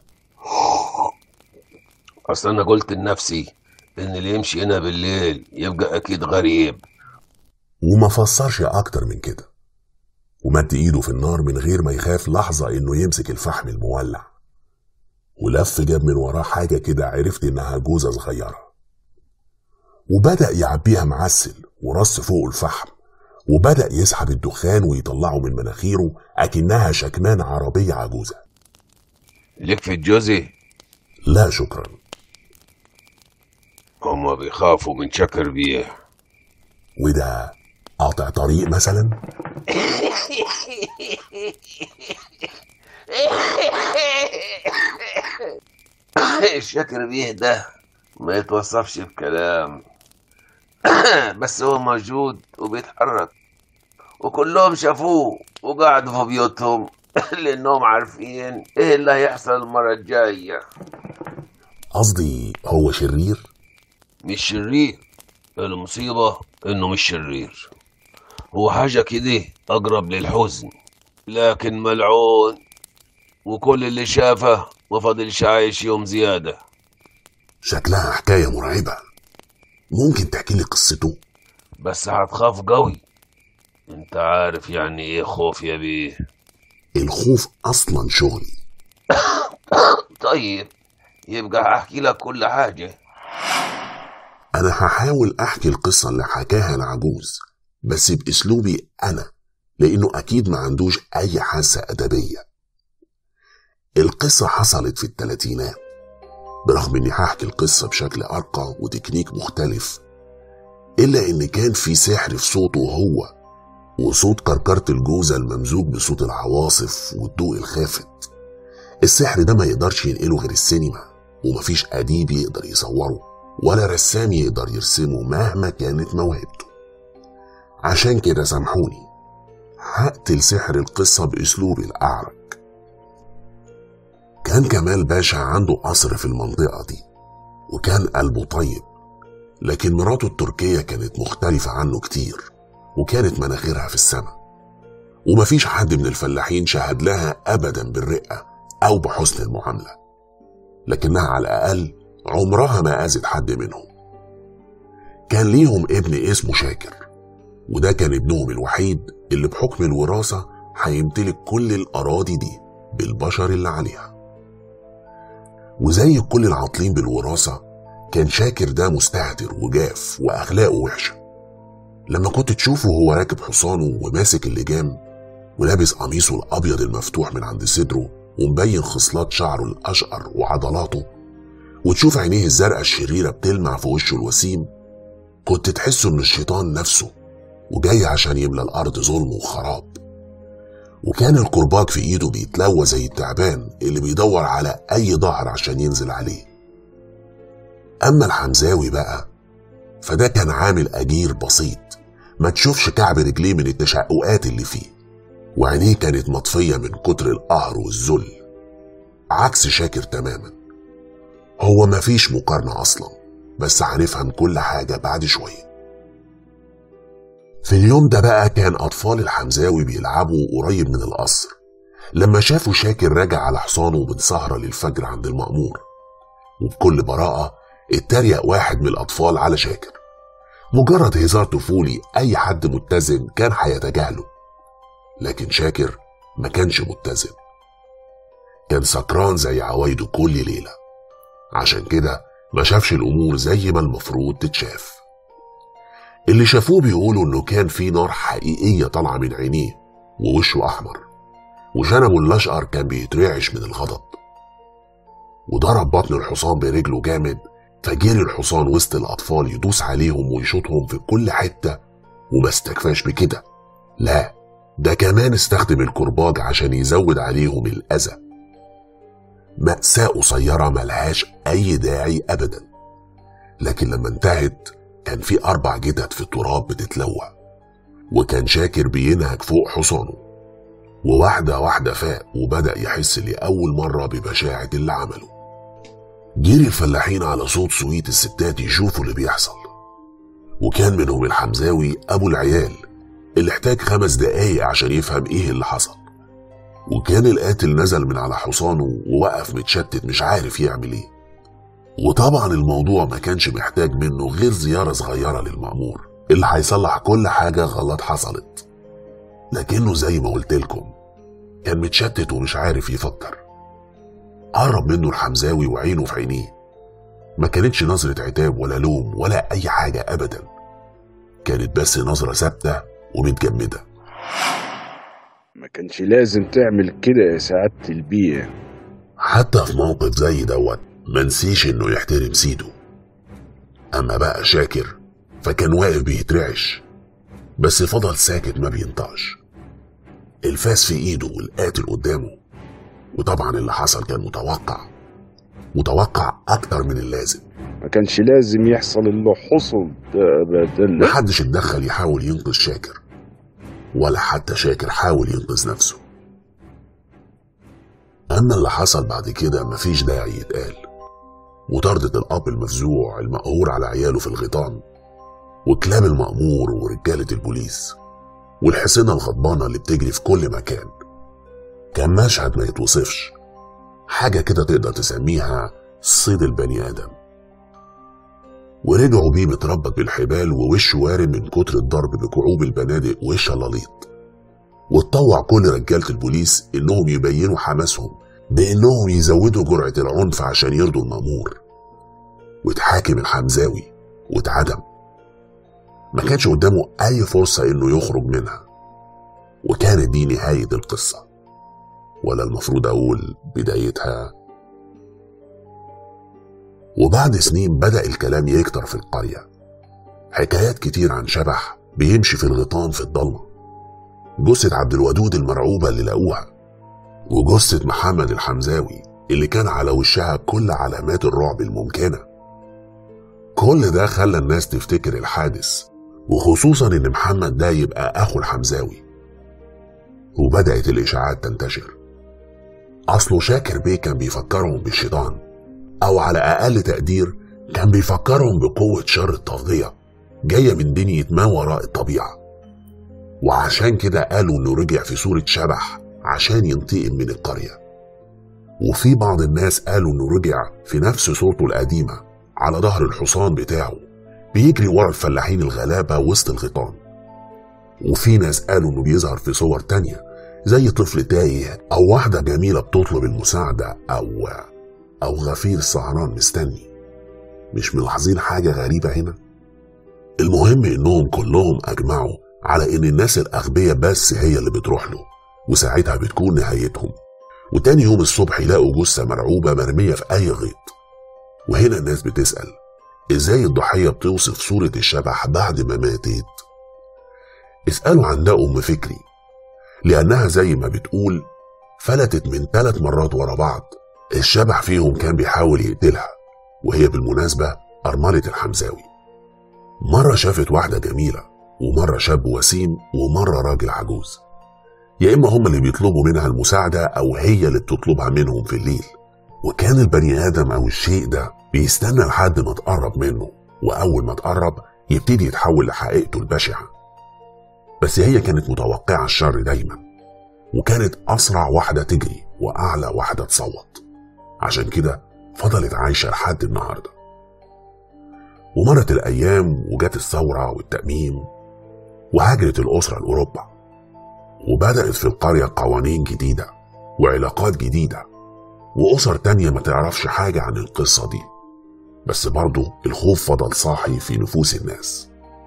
اصل انا قلت لنفسي ان اللي يمشي هنا بالليل يبقى اكيد غريب وما فسرش اكتر من كده ومد ايده في النار من غير ما يخاف لحظة انه يمسك الفحم المولع ولف جاب من وراه حاجة كده عرفت انها جوزة صغيرة وبدأ يعبيها معسل ورص فوق الفحم وبدأ يسحب الدخان ويطلعه من مناخيره أكنها شكمان عربية عجوزة ليك في الجوزي لا شكرا هما بيخافوا من شكر بيه وده قاطع طريق مثلا الشكر بيه ده ما يتوصفش بكلام بس هو موجود وبيتحرك وكلهم شافوه وقعدوا في بيوتهم لانهم عارفين ايه اللي هيحصل المرة الجاية قصدي هو شرير مش شرير المصيبة انه مش شرير هو حاجة كده اقرب للحزن لكن ملعون وكل اللي شافه ما فضلش عايش يوم زيادة شكلها حكاية مرعبة ممكن تحكي لي قصته بس هتخاف قوي انت عارف يعني ايه خوف يا بيه الخوف اصلا شغلي طيب يبقى هحكي لك كل حاجة انا هحاول احكي القصة اللي حكاها العجوز بس باسلوبي انا لانه اكيد ما عندوش اي حاسة ادبية القصة حصلت في الثلاثينات برغم اني هحكي القصة بشكل ارقى وتكنيك مختلف الا ان كان في سحر في صوته هو وصوت كركرة الجوزة الممزوج بصوت العواصف والضوء الخافت السحر ده ما يقدرش ينقله غير السينما ومفيش أديب يقدر يصوره ولا رسام يقدر يرسمه مهما كانت موهبته عشان كده سامحوني هقتل سحر القصة بأسلوبي الأعرج كان كمال باشا عنده قصر في المنطقة دي وكان قلبه طيب لكن مراته التركية كانت مختلفة عنه كتير وكانت مناخيرها في السماء ومفيش حد من الفلاحين شهد لها أبدا بالرقة أو بحسن المعاملة لكنها على الأقل عمرها ما أذت حد منهم كان ليهم ابن اسمه شاكر وده كان ابنهم الوحيد اللي بحكم الوراثة هيمتلك كل الأراضي دي بالبشر اللي عليها وزي كل العاطلين بالوراثة كان شاكر ده مستهتر وجاف وأخلاقه وحشة لما كنت تشوفه وهو راكب حصانه وماسك اللجام ولابس قميصه الأبيض المفتوح من عند صدره ومبين خصلات شعره الأشقر وعضلاته وتشوف عينيه الزرقاء الشريرة بتلمع في وشه الوسيم كنت تحسه من الشيطان نفسه وجاي عشان يملى الأرض ظلم وخراب وكان الكرباج في إيده بيتلوى زي التعبان اللي بيدور على أي ظهر عشان ينزل عليه أما الحمزاوي بقى فده كان عامل أجير بسيط ما تشوفش كعب رجليه من التشققات اللي فيه وعينيه كانت مطفية من كتر القهر والذل عكس شاكر تماما هو مفيش مقارنة أصلا بس هنفهم كل حاجة بعد شوية في اليوم ده بقى كان أطفال الحمزاوي بيلعبوا قريب من القصر لما شافوا شاكر راجع على حصانه من سهرة للفجر عند المأمور وبكل براءة اتريق واحد من الأطفال على شاكر مجرد هزار طفولي أي حد متزن كان هيتجاهله لكن شاكر ما كانش متزن كان سكران زي عوايده كل ليلة عشان كده ما شافش الأمور زي ما المفروض تتشاف اللي شافوه بيقولوا إنه كان في نار حقيقية طالعة من عينيه ووشه أحمر وشنبه الأشقر كان بيترعش من الغضب وضرب بطن الحصان برجله جامد فجري الحصان وسط الأطفال يدوس عليهم ويشوطهم في كل حتة وما استكفاش بكده لا ده كمان استخدم الكرباج عشان يزود عليهم الأذى مأساة قصيرة ملهاش أي داعي أبدا لكن لما انتهت كان في أربع جدد في التراب بتتلوى وكان شاكر بينهج فوق حصانه وواحدة واحدة فاق وبدأ يحس لأول مرة ببشاعة اللي عمله جري الفلاحين على صوت سويت الستات يشوفوا اللي بيحصل وكان منهم الحمزاوي أبو العيال اللي احتاج خمس دقايق عشان يفهم ايه اللي حصل وكان القاتل نزل من على حصانه ووقف متشتت مش عارف يعمل ايه وطبعا الموضوع ما كانش محتاج منه غير زيارة صغيرة للمأمور اللي هيصلح كل حاجة غلط حصلت لكنه زي ما قلت لكم كان متشتت ومش عارف يفكر قرب منه الحمزاوي وعينه في عينيه ما كانتش نظرة عتاب ولا لوم ولا أي حاجة أبدا كانت بس نظرة ثابتة ومتجمدة ما كانش لازم تعمل كده يا سعادة البيه حتى في موقف زي دوت منسيش انه يحترم سيده اما بقى شاكر فكان واقف بيترعش بس فضل ساكت ما بينطقش الفاس في ايده والقاتل قدامه وطبعا اللي حصل كان متوقع متوقع اكتر من اللازم ما كانش لازم يحصل اللي حصل ده ابدا محدش اتدخل يحاول ينقذ شاكر ولا حتى شاكر حاول ينقذ نفسه أما اللي حصل بعد كده مفيش داعي يتقال وطردة الأب المفزوع المقهور على عياله في الغيطان وكلام المأمور ورجالة البوليس والحصينة الغضبانة اللي بتجري في كل مكان كان مشهد ما يتوصفش حاجة كده تقدر تسميها صيد البني آدم ورجعوا بيه متربط بالحبال ووشه وارم من كتر الضرب بكعوب البنادق والشلاليط واتطوع كل رجالة البوليس إنهم يبينوا حماسهم بإنهم يزودوا جرعة العنف عشان يرضوا المأمور واتحاكم الحمزاوي واتعدم ما كانش قدامه أي فرصة إنه يخرج منها وكانت دي نهاية القصة ولا المفروض أقول بدايتها وبعد سنين بدأ الكلام يكتر في القرية حكايات كتير عن شبح بيمشي في الغيطان في الضلمة جثة عبد الودود المرعوبة اللي لقوها وجثة محمد الحمزاوي اللي كان على وشها كل علامات الرعب الممكنة كل ده خلى الناس تفتكر الحادث وخصوصا ان محمد ده يبقى اخو الحمزاوي وبدأت الاشاعات تنتشر أصله شاكر بيه كان بيفكرهم بالشيطان أو على أقل تقدير كان بيفكرهم بقوة شر التغذية جاية من دنيا ما وراء الطبيعة وعشان كده قالوا إنه رجع في صورة شبح عشان ينتقم من القرية وفي بعض الناس قالوا إنه رجع في نفس صورته القديمة على ظهر الحصان بتاعه بيجري ورا الفلاحين الغلابة وسط الغيطان وفي ناس قالوا إنه بيظهر في صور تانية زي طفل تايه أو واحدة جميلة بتطلب المساعدة أو أو غفير سهران مستني مش ملاحظين حاجة غريبة هنا؟ المهم إنهم كلهم أجمعوا على إن الناس الأغبياء بس هي اللي بتروح له وساعتها بتكون نهايتهم وتاني يوم الصبح يلاقوا جثة مرعوبة مرمية في أي غيط وهنا الناس بتسأل إزاي الضحية بتوصف صورة الشبح بعد ما ماتت اسألوا عن ده أم فكري لأنها زي ما بتقول فلتت من ثلاث مرات ورا بعض الشبح فيهم كان بيحاول يقتلها وهي بالمناسبة أرملة الحمزاوي مرة شافت واحدة جميلة ومرة شاب وسيم ومرة راجل عجوز يا إما هم اللي بيطلبوا منها المساعدة أو هي اللي بتطلبها منهم في الليل وكان البني آدم أو الشيء ده بيستنى لحد ما تقرب منه وأول ما تقرب يبتدي يتحول لحقيقته البشعة بس هي كانت متوقعة الشر دايما وكانت أسرع واحدة تجري وأعلى واحدة تصوت عشان كده فضلت عايشة لحد النهاردة ومرت الأيام وجت الثورة والتأميم وهاجرت الأسرة لأوروبا وبدأت في القرية قوانين جديدة وعلاقات جديدة وأسر تانية ما تعرفش حاجة عن القصة دي بس برضه الخوف فضل صاحي في نفوس الناس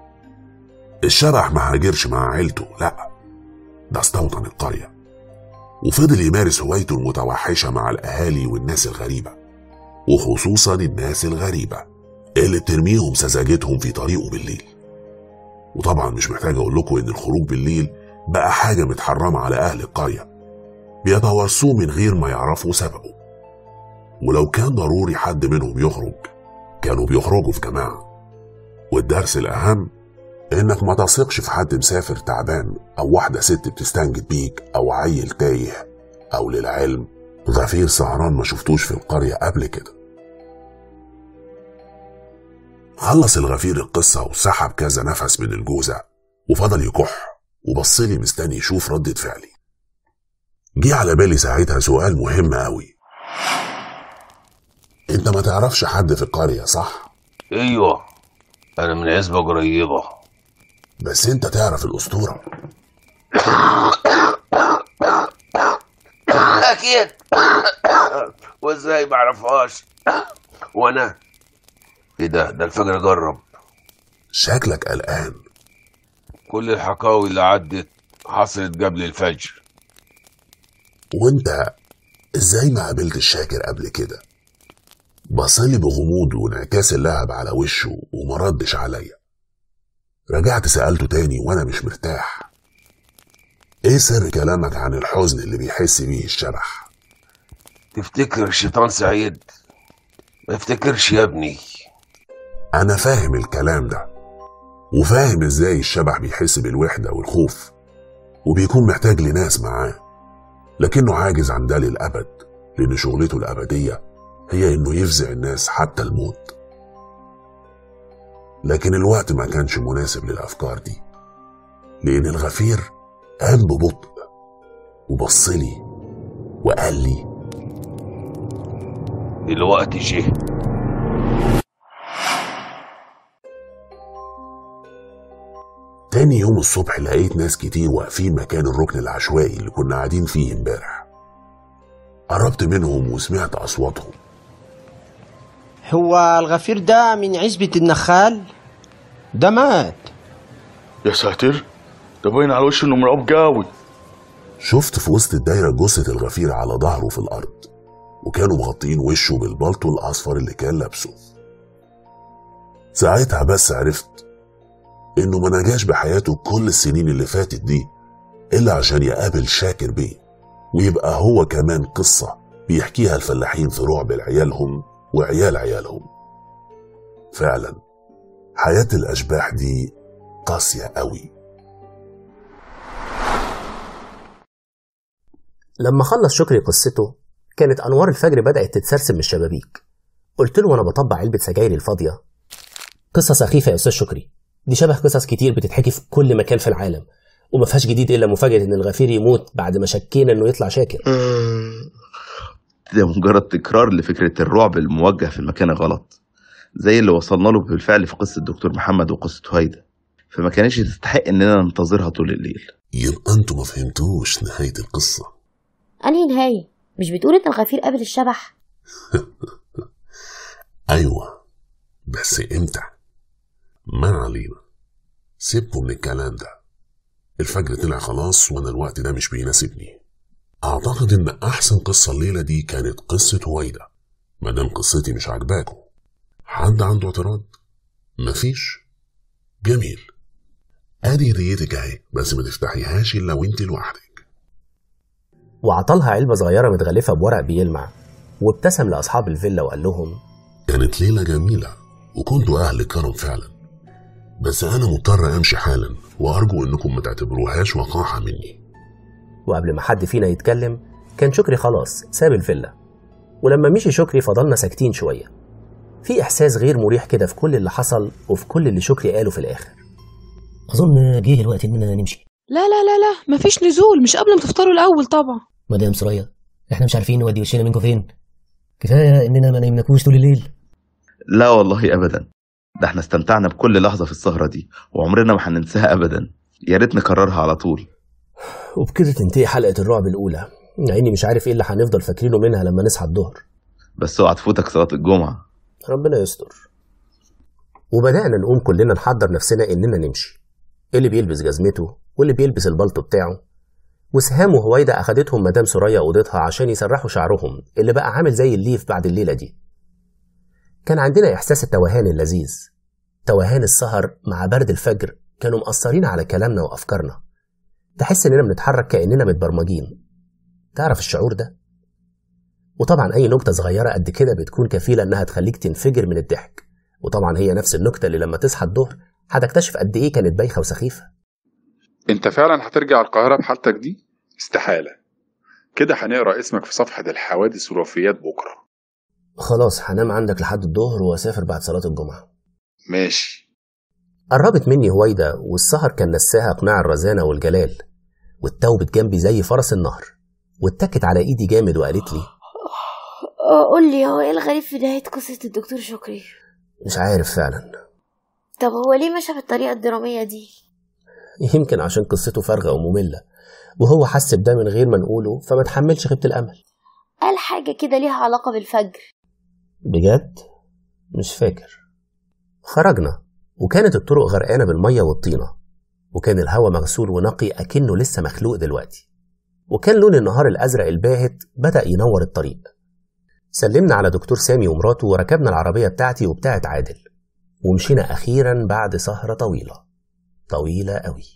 الشبح ما هاجرش مع عيلته لا ده استوطن القرية وفضل يمارس هوايته المتوحشة مع الأهالي والناس الغريبة وخصوصا الناس الغريبة اللي بترميهم سذاجتهم في طريقه بالليل وطبعا مش محتاج أقول لكم إن الخروج بالليل بقى حاجة متحرمة على أهل القرية بيتورثوه من غير ما يعرفوا سببه ولو كان ضروري حد منهم يخرج كانوا بيخرجوا في جماعة والدرس الأهم إنك ما تثقش في حد مسافر تعبان أو واحدة ست بتستنجد بيك أو عيل تايه أو للعلم غفير سهران ما شفتوش في القرية قبل كده خلص الغفير القصة وسحب كذا نفس من الجوزة وفضل يكح وبصلي مستني يشوف ردة فعلي جه على بالي ساعتها سؤال مهم قوي انت ما تعرفش حد في القرية صح؟ ايوه انا من عزبة قريبة بس انت تعرف الأسطورة اكيد وازاي ما اعرفهاش وانا ايه ده ده الفجر جرب شكلك قلقان كل الحكاوي اللي عدت حصلت قبل الفجر وانت ازاي ما قابلتش شاكر قبل كده بصلي بغموض وانعكاس اللهب على وشه وما ردش عليا رجعت سألته تاني وانا مش مرتاح ايه سر كلامك عن الحزن اللي بيحس بيه الشبح تفتكر الشيطان سعيد ما افتكرش يا ابني انا فاهم الكلام ده وفاهم ازاي الشبح بيحس بالوحدة والخوف وبيكون محتاج لناس معاه لكنه عاجز عن ده للأبد لأن شغلته الأبدية هي إنه يفزع الناس حتى الموت لكن الوقت ما كانش مناسب للأفكار دي لأن الغفير قام ببطء وبصلي وقال لي الوقت جه تاني يوم الصبح لقيت ناس كتير واقفين مكان الركن العشوائي اللي كنا قاعدين فيه امبارح قربت منهم وسمعت أصواتهم هو الغفير ده من عزبة النخال ده مات يا ساتر ده باين على وشه انه مرعوب قوي شفت في وسط الدايرة جثة الغفير على ظهره في الأرض وكانوا مغطين وشه بالبلطو الأصفر اللي كان لابسه ساعتها بس عرفت إنه ما نجاش بحياته كل السنين اللي فاتت دي إلا عشان يقابل شاكر بيه ويبقى هو كمان قصة بيحكيها الفلاحين في رعب لعيالهم وعيال عيالهم فعلا حياة الأشباح دي قاسية قوي لما خلص شكري قصته كانت أنوار الفجر بدأت تتسرسب من الشبابيك قلت له وأنا بطبع علبة سجايري الفاضية قصة سخيفة يا أستاذ شكري دي شبه قصص كتير بتتحكي في كل مكان في العالم وما فيهاش جديد إلا مفاجأة إن الغفير يموت بعد ما شكينا إنه يطلع شاكر ده مجرد تكرار لفكرة الرعب الموجه في المكان الغلط زي اللي وصلنا له بالفعل في قصة دكتور محمد وقصة هايدا فما كانش تستحق إننا ننتظرها طول الليل يبقى انتوا ما فهمتوش نهاية القصة أنهي نهاية مش بتقول إن الغفير قابل الشبح أيوة بس إمتى؟ ما علينا سيبكم من الكلام ده الفجر طلع خلاص وأنا الوقت ده مش بيناسبني أعتقد إن أحسن قصة الليلة دي كانت قصة هويدا مادام قصتي مش عاجباكم حد عنده اعتراض؟ مفيش؟ جميل ادي هديتك اهي بس ما تفتحيهاش الا وانت لوحدك وعطلها علبة صغيرة متغلفة بورق بيلمع وابتسم لأصحاب الفيلا وقال لهم كانت ليلة جميلة وكنتوا أهل كرم فعلا بس أنا مضطر أمشي حالا وأرجو إنكم ما تعتبروهاش وقاحة مني وقبل ما حد فينا يتكلم كان شكري خلاص ساب الفيلا ولما مشي شكري فضلنا ساكتين شوية في إحساس غير مريح كده في كل اللي حصل وفي كل اللي شكري قاله في الآخر اظن جه الوقت اننا نمشي لا لا لا لا مفيش نزول مش قبل ما تفطروا الاول طبعا مدام سرية احنا مش عارفين نودي وشنا منكم فين كفايه اننا ما نمناكوش طول الليل لا والله أبدا ده احنا استمتعنا بكل لحظة في السهرة دي وعمرنا ما هننساها أبدا يا ريت نكررها على طول وبكده تنتهي حلقة الرعب الأولى مع إني مش عارف إيه اللي هنفضل فاكرينه منها لما نصحى الظهر بس اوعى تفوتك صلاة الجمعة ربنا يستر وبدأنا نقوم كلنا نحضر نفسنا إننا نمشي اللي بيلبس جزمته واللي بيلبس البلطو بتاعه وسهام وهويدا أخدتهم مدام سوريا أوضتها عشان يسرحوا شعرهم اللي بقى عامل زي الليف بعد الليلة دي كان عندنا إحساس التوهان اللذيذ توهان السهر مع برد الفجر كانوا مأثرين على كلامنا وأفكارنا تحس إننا بنتحرك كأننا متبرمجين تعرف الشعور ده؟ وطبعا أي نكتة صغيرة قد كده بتكون كفيلة إنها تخليك تنفجر من الضحك وطبعا هي نفس النكتة اللي لما تصحى الظهر هتكتشف قد إيه كانت بايخة وسخيفة انت فعلا هترجع القاهرة بحالتك دي؟ استحالة كده هنقرا اسمك في صفحة الحوادث والوفيات بكرة خلاص هنام عندك لحد الظهر وأسافر بعد صلاة الجمعة ماشي قربت مني هويدا والسهر كان نساها قناع الرزانة والجلال واتوبت جنبي زي فرس النهر واتكت على ايدي جامد وقالت لي قول لي هو ايه الغريب في نهاية قصة الدكتور شكري مش عارف فعلا طب هو ليه مشى بالطريقة الدرامية دي يمكن عشان قصته فارغة ومملة وهو حس بده من غير ما نقوله فما تحملش خيبة الأمل قال حاجة كده ليها علاقة بالفجر بجد مش فاكر خرجنا وكانت الطرق غرقانة بالمية والطينة وكان الهواء مغسول ونقي أكنه لسه مخلوق دلوقتي وكان لون النهار الأزرق الباهت بدأ ينور الطريق سلمنا على دكتور سامي ومراته وركبنا العربية بتاعتي وبتاعت عادل ومشينا أخيرا بعد سهرة طويلة طويلة قوي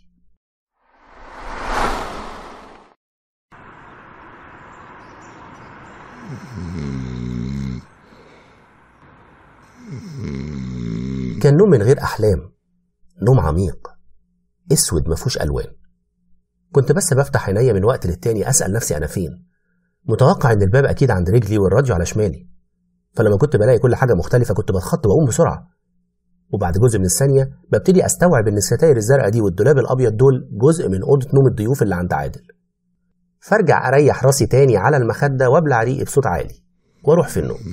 كان نوم من غير أحلام نوم عميق اسود مفهوش ألوان كنت بس بفتح عينيا من وقت للتاني أسأل نفسي أنا فين متوقع إن الباب أكيد عند رجلي والراديو على شمالي فلما كنت بلاقي كل حاجة مختلفة كنت بتخط وأقوم بسرعة وبعد جزء من الثانية ببتدي أستوعب إن الستاير الزرقاء دي والدولاب الأبيض دول جزء من أوضة نوم الضيوف اللي عند عادل فارجع أريح راسي تاني على المخدة وابلع ريقي بصوت عالي وأروح في النوم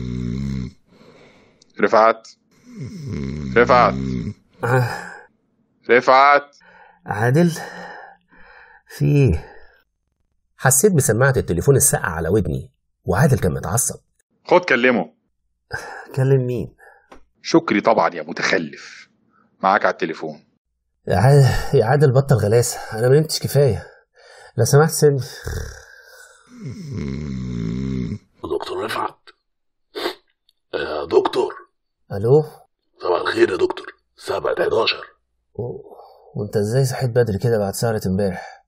رفعت رفعت رفعت عادل في ايه؟ حسيت بسماعة التليفون الساقع على ودني وعادل كان متعصب خد كلمه كلم مين؟ شكري طبعا يا متخلف معاك على التليفون يا عادل, يا عادل بطل غلاسة أنا ما نمتش كفاية لو سمحت سيبني دكتور رفعت يا دكتور ألو صباح الخير يا دكتور الساعة بقت 11 وأنت إزاي صحيت بدري كده بعد سهرة امبارح؟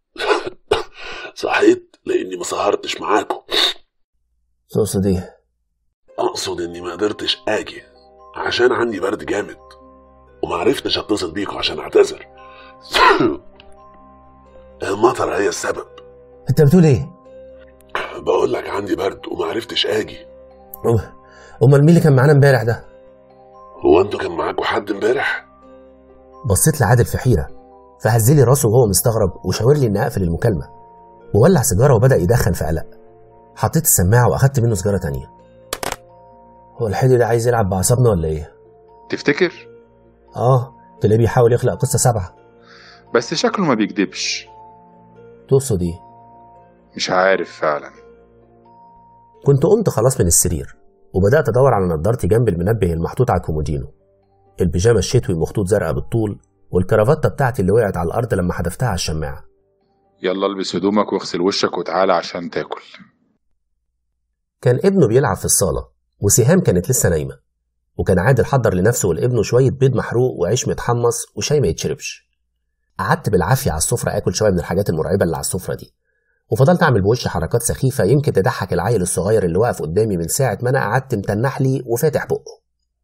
صحيت لاني ما سهرتش معاكم تقصد ايه؟ اقصد اني ما قدرتش اجي عشان عندي برد جامد وما عرفتش اتصل بيكم عشان اعتذر المطر هي السبب انت بتقول ايه؟ بقول لك عندي برد ومعرفتش اجي أوه، امال مين اللي كان معانا امبارح ده هو انتوا كان معاكوا حد امبارح بصيت لعادل في حيره فهز لي راسه وهو مستغرب وشاور لي اني اقفل المكالمه وولع سيجاره وبدا يدخن في قلق حطيت السماعه واخدت منه سيجاره تانية هو الحلو ده عايز يلعب باعصابنا ولا ايه تفتكر اه تلاقيه بيحاول يخلق قصه سبعه بس شكله ما بيكدبش تقصد ايه مش عارف فعلا كنت قمت خلاص من السرير وبدات ادور على نضارتي جنب المنبه المحطوط على الكومودينو البيجامه الشتوي مخطوط زرقاء بالطول والكرافته بتاعتي اللي وقعت على الارض لما حدفتها على الشماعه يلا البس هدومك واغسل وشك وتعالى عشان تاكل كان ابنه بيلعب في الصاله وسهام كانت لسه نايمه وكان عادل حضر لنفسه ولابنه شويه بيض محروق وعيش متحمص وشاي ما يتشربش قعدت بالعافيه على السفره اكل شويه من الحاجات المرعبه اللي على السفره دي وفضلت اعمل بوشي حركات سخيفه يمكن تضحك العيل الصغير اللي واقف قدامي من ساعه ما انا قعدت متنح لي وفاتح بقه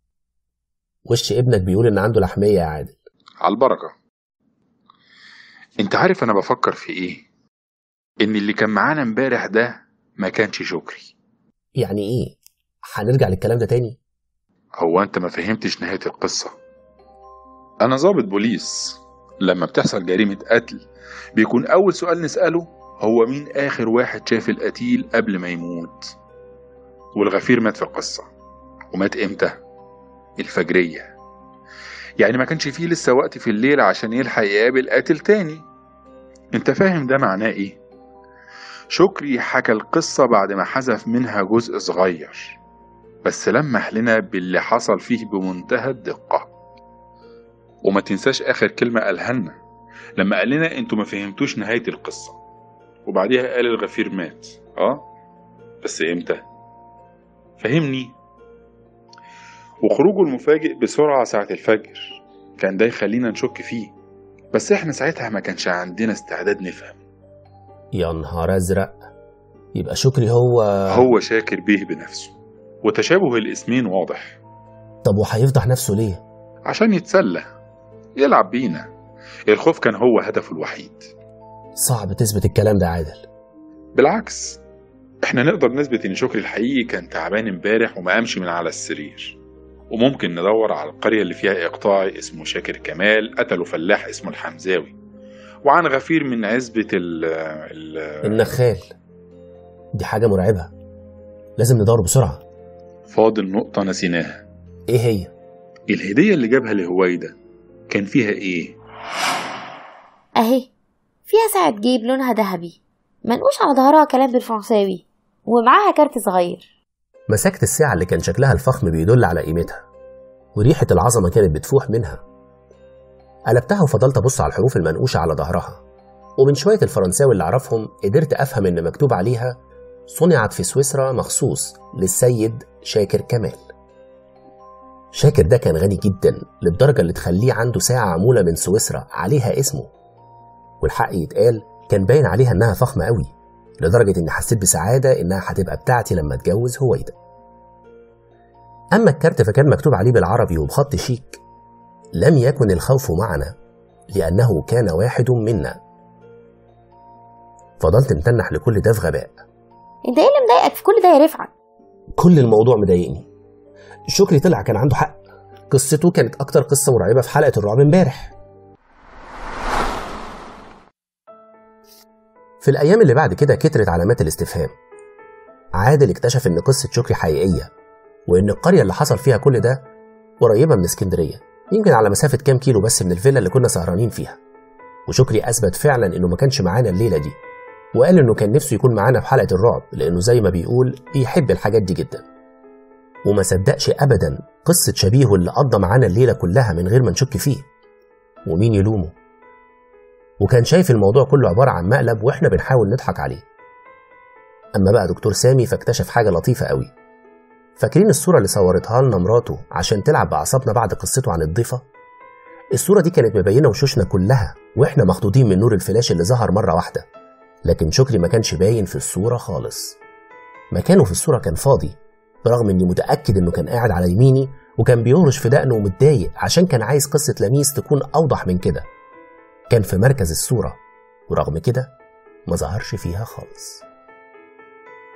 وش ابنك بيقول ان عنده لحميه يا عادل على البركة انت عارف انا بفكر في ايه ان اللي كان معانا امبارح ده ما كانش شكري يعني ايه هنرجع للكلام ده تاني هو انت ما فهمتش نهاية القصة انا ضابط بوليس لما بتحصل جريمة قتل بيكون اول سؤال نسأله هو مين اخر واحد شاف القتيل قبل ما يموت والغفير مات في القصة ومات امتى الفجرية يعني ما كانش فيه لسه وقت في الليل عشان يلحق يقابل قاتل تاني انت فاهم ده معناه ايه شكري حكى القصة بعد ما حذف منها جزء صغير بس لمح لنا باللي حصل فيه بمنتهى الدقة وما تنساش آخر كلمة قالها لنا لما قال لنا انتوا ما فهمتوش نهاية القصة وبعديها قال الغفير مات اه بس امتى فهمني وخروجه المفاجئ بسرعة ساعة الفجر كان ده يخلينا نشك فيه بس احنا ساعتها ما كانش عندنا استعداد نفهم يا نهار ازرق يبقى شكري هو هو شاكر بيه بنفسه وتشابه الاسمين واضح طب وهيفضح نفسه ليه عشان يتسلى يلعب بينا الخوف كان هو هدفه الوحيد صعب تثبت الكلام ده عادل بالعكس احنا نقدر نثبت ان شكري الحقيقي كان تعبان امبارح وما قامش من على السرير وممكن ندور على القرية اللي فيها إقطاعي اسمه شاكر كمال قتلوا فلاح اسمه الحمزاوي وعن غفير من عزبة ال ال النخال دي حاجة مرعبة لازم ندور بسرعة فاضل نقطة نسيناها ايه هي؟ الهدية اللي جابها لهويدا كان فيها ايه؟ اهي فيها ساعة جيب لونها ذهبي منقوش على ظهرها كلام بالفرنساوي ومعاها كارت صغير مسكت الساعة اللي كان شكلها الفخم بيدل على قيمتها وريحة العظمة كانت بتفوح منها قلبتها وفضلت أبص على الحروف المنقوشة على ظهرها ومن شوية الفرنساوي اللي أعرفهم قدرت أفهم إن مكتوب عليها صنعت في سويسرا مخصوص للسيد شاكر كمال شاكر ده كان غني جدا للدرجة اللي تخليه عنده ساعة معمولة من سويسرا عليها اسمه والحق يتقال كان باين عليها إنها فخمة قوي لدرجة إني حسيت بسعادة إنها هتبقى بتاعتي لما أتجوز هويدا أما الكارت فكان مكتوب عليه بالعربي وبخط شيك لم يكن الخوف معنا لأنه كان واحد منا فضلت متنح لكل ده في غباء انت ايه اللي مضايقك في كل ده يا رفعت كل الموضوع مضايقني شكري طلع كان عنده حق قصته كانت أكتر قصة مرعبة في حلقة الرعب امبارح في الأيام اللي بعد كده كترت علامات الاستفهام عادل اكتشف إن قصة شكري حقيقية وإن القرية اللي حصل فيها كل ده قريبة من اسكندرية يمكن على مسافة كام كيلو بس من الفيلا اللي كنا سهرانين فيها وشكري أثبت فعلا إنه ما كانش معانا الليلة دي وقال إنه كان نفسه يكون معانا في حلقة الرعب لأنه زي ما بيقول بيحب الحاجات دي جدا وما صدقش أبدا قصة شبيهه اللي قضى معانا الليلة كلها من غير ما نشك فيه ومين يلومه وكان شايف الموضوع كله عبارة عن مقلب وإحنا بنحاول نضحك عليه أما بقى دكتور سامي فاكتشف حاجة لطيفة قوي فاكرين الصورة اللي صورتها لنا مراته عشان تلعب بأعصابنا بعد قصته عن الضيفة؟ الصورة دي كانت مبينة وشوشنا كلها وإحنا مخضوضين من نور الفلاش اللي ظهر مرة واحدة لكن شكري ما كانش باين في الصورة خالص مكانه في الصورة كان فاضي برغم إني متأكد إنه كان قاعد على يميني وكان بيهرش في دقنه ومتضايق عشان كان عايز قصة لميس تكون أوضح من كده كان في مركز الصورة ورغم كده ما ظهرش فيها خالص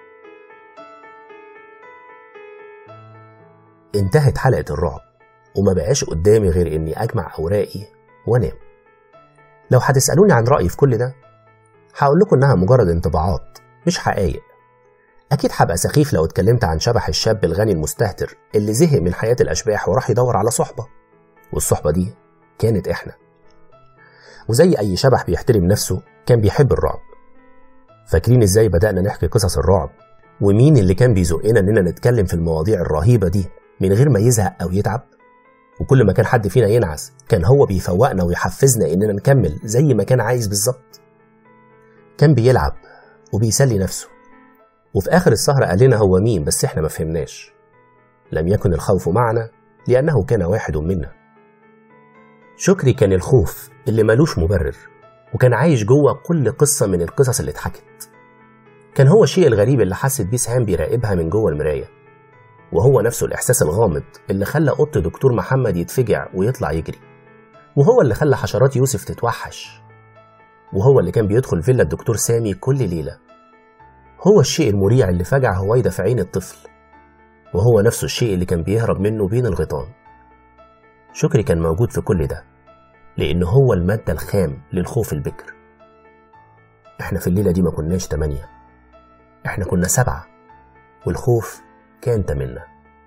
انتهت حلقة الرعب وما بقاش قدامي غير إني أجمع أوراقي وأنام لو هتسألوني عن رأيي في كل ده هقول لكم إنها مجرد انطباعات مش حقايق أكيد هبقى سخيف لو اتكلمت عن شبح الشاب الغني المستهتر اللي زهق من حياة الأشباح وراح يدور على صحبة والصحبة دي كانت إحنا وزي أي شبح بيحترم نفسه كان بيحب الرعب فاكرين إزاي بدأنا نحكي قصص الرعب ومين اللي كان بيزقنا إننا نتكلم في المواضيع الرهيبة دي من غير ما يزهق أو يتعب وكل ما كان حد فينا ينعس كان هو بيفوقنا ويحفزنا إننا نكمل زي ما كان عايز بالظبط كان بيلعب وبيسلي نفسه وفي آخر السهرة قال لنا هو مين بس إحنا ما فهمناش لم يكن الخوف معنا لأنه كان واحد منا شكري كان الخوف اللي ملوش مبرر وكان عايش جوه كل قصة من القصص اللي اتحكت كان هو الشيء الغريب اللي حست بيه سهام بيراقبها من جوه المراية وهو نفسه الإحساس الغامض اللي خلى أوضة دكتور محمد يتفجع ويطلع يجري وهو اللي خلى حشرات يوسف تتوحش وهو اللي كان بيدخل فيلا الدكتور سامي كل ليلة هو الشيء المريع اللي فجع هويدا في عين الطفل وهو نفسه الشيء اللي كان بيهرب منه بين الغيطان شكري كان موجود في كل ده لأنه هو المادة الخام للخوف البكر احنا في الليلة دي ما كناش تمانية احنا كنا سبعة والخوف كان تمنا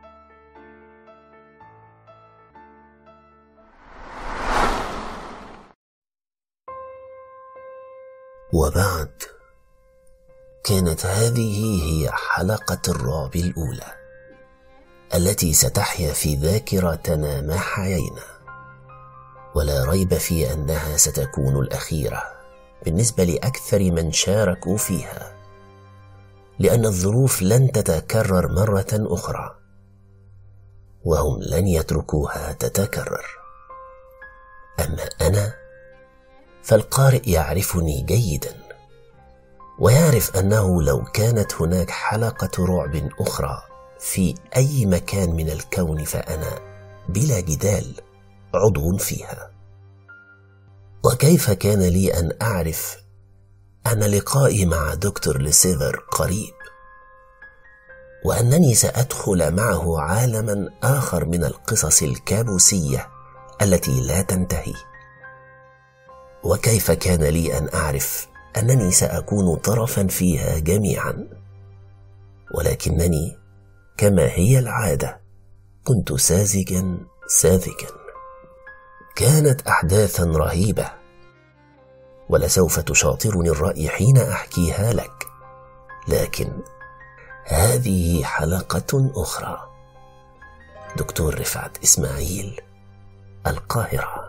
وبعد كانت هذه هي حلقة الرعب الأولى التي ستحيا في ذاكرتنا ما حيينا ولا ريب في أنها ستكون الأخيرة بالنسبة لأكثر من شاركوا فيها لأن الظروف لن تتكرر مرة أخرى وهم لن يتركوها تتكرر أما أنا فالقارئ يعرفني جيدا ويعرف أنه لو كانت هناك حلقة رعب أخرى في أي مكان من الكون فأنا بلا جدال عضو فيها وكيف كان لي أن أعرف أن لقائي مع دكتور لسيفر قريب وأنني سأدخل معه عالما آخر من القصص الكابوسية التي لا تنتهي وكيف كان لي أن أعرف أنني سأكون طرفا فيها جميعا ولكنني كما هي العادة كنت ساذجا ساذجا كانت أحداثا رهيبة ولسوف تشاطرني الرأي حين أحكيها لك لكن هذه حلقة أخرى دكتور رفعت إسماعيل القاهرة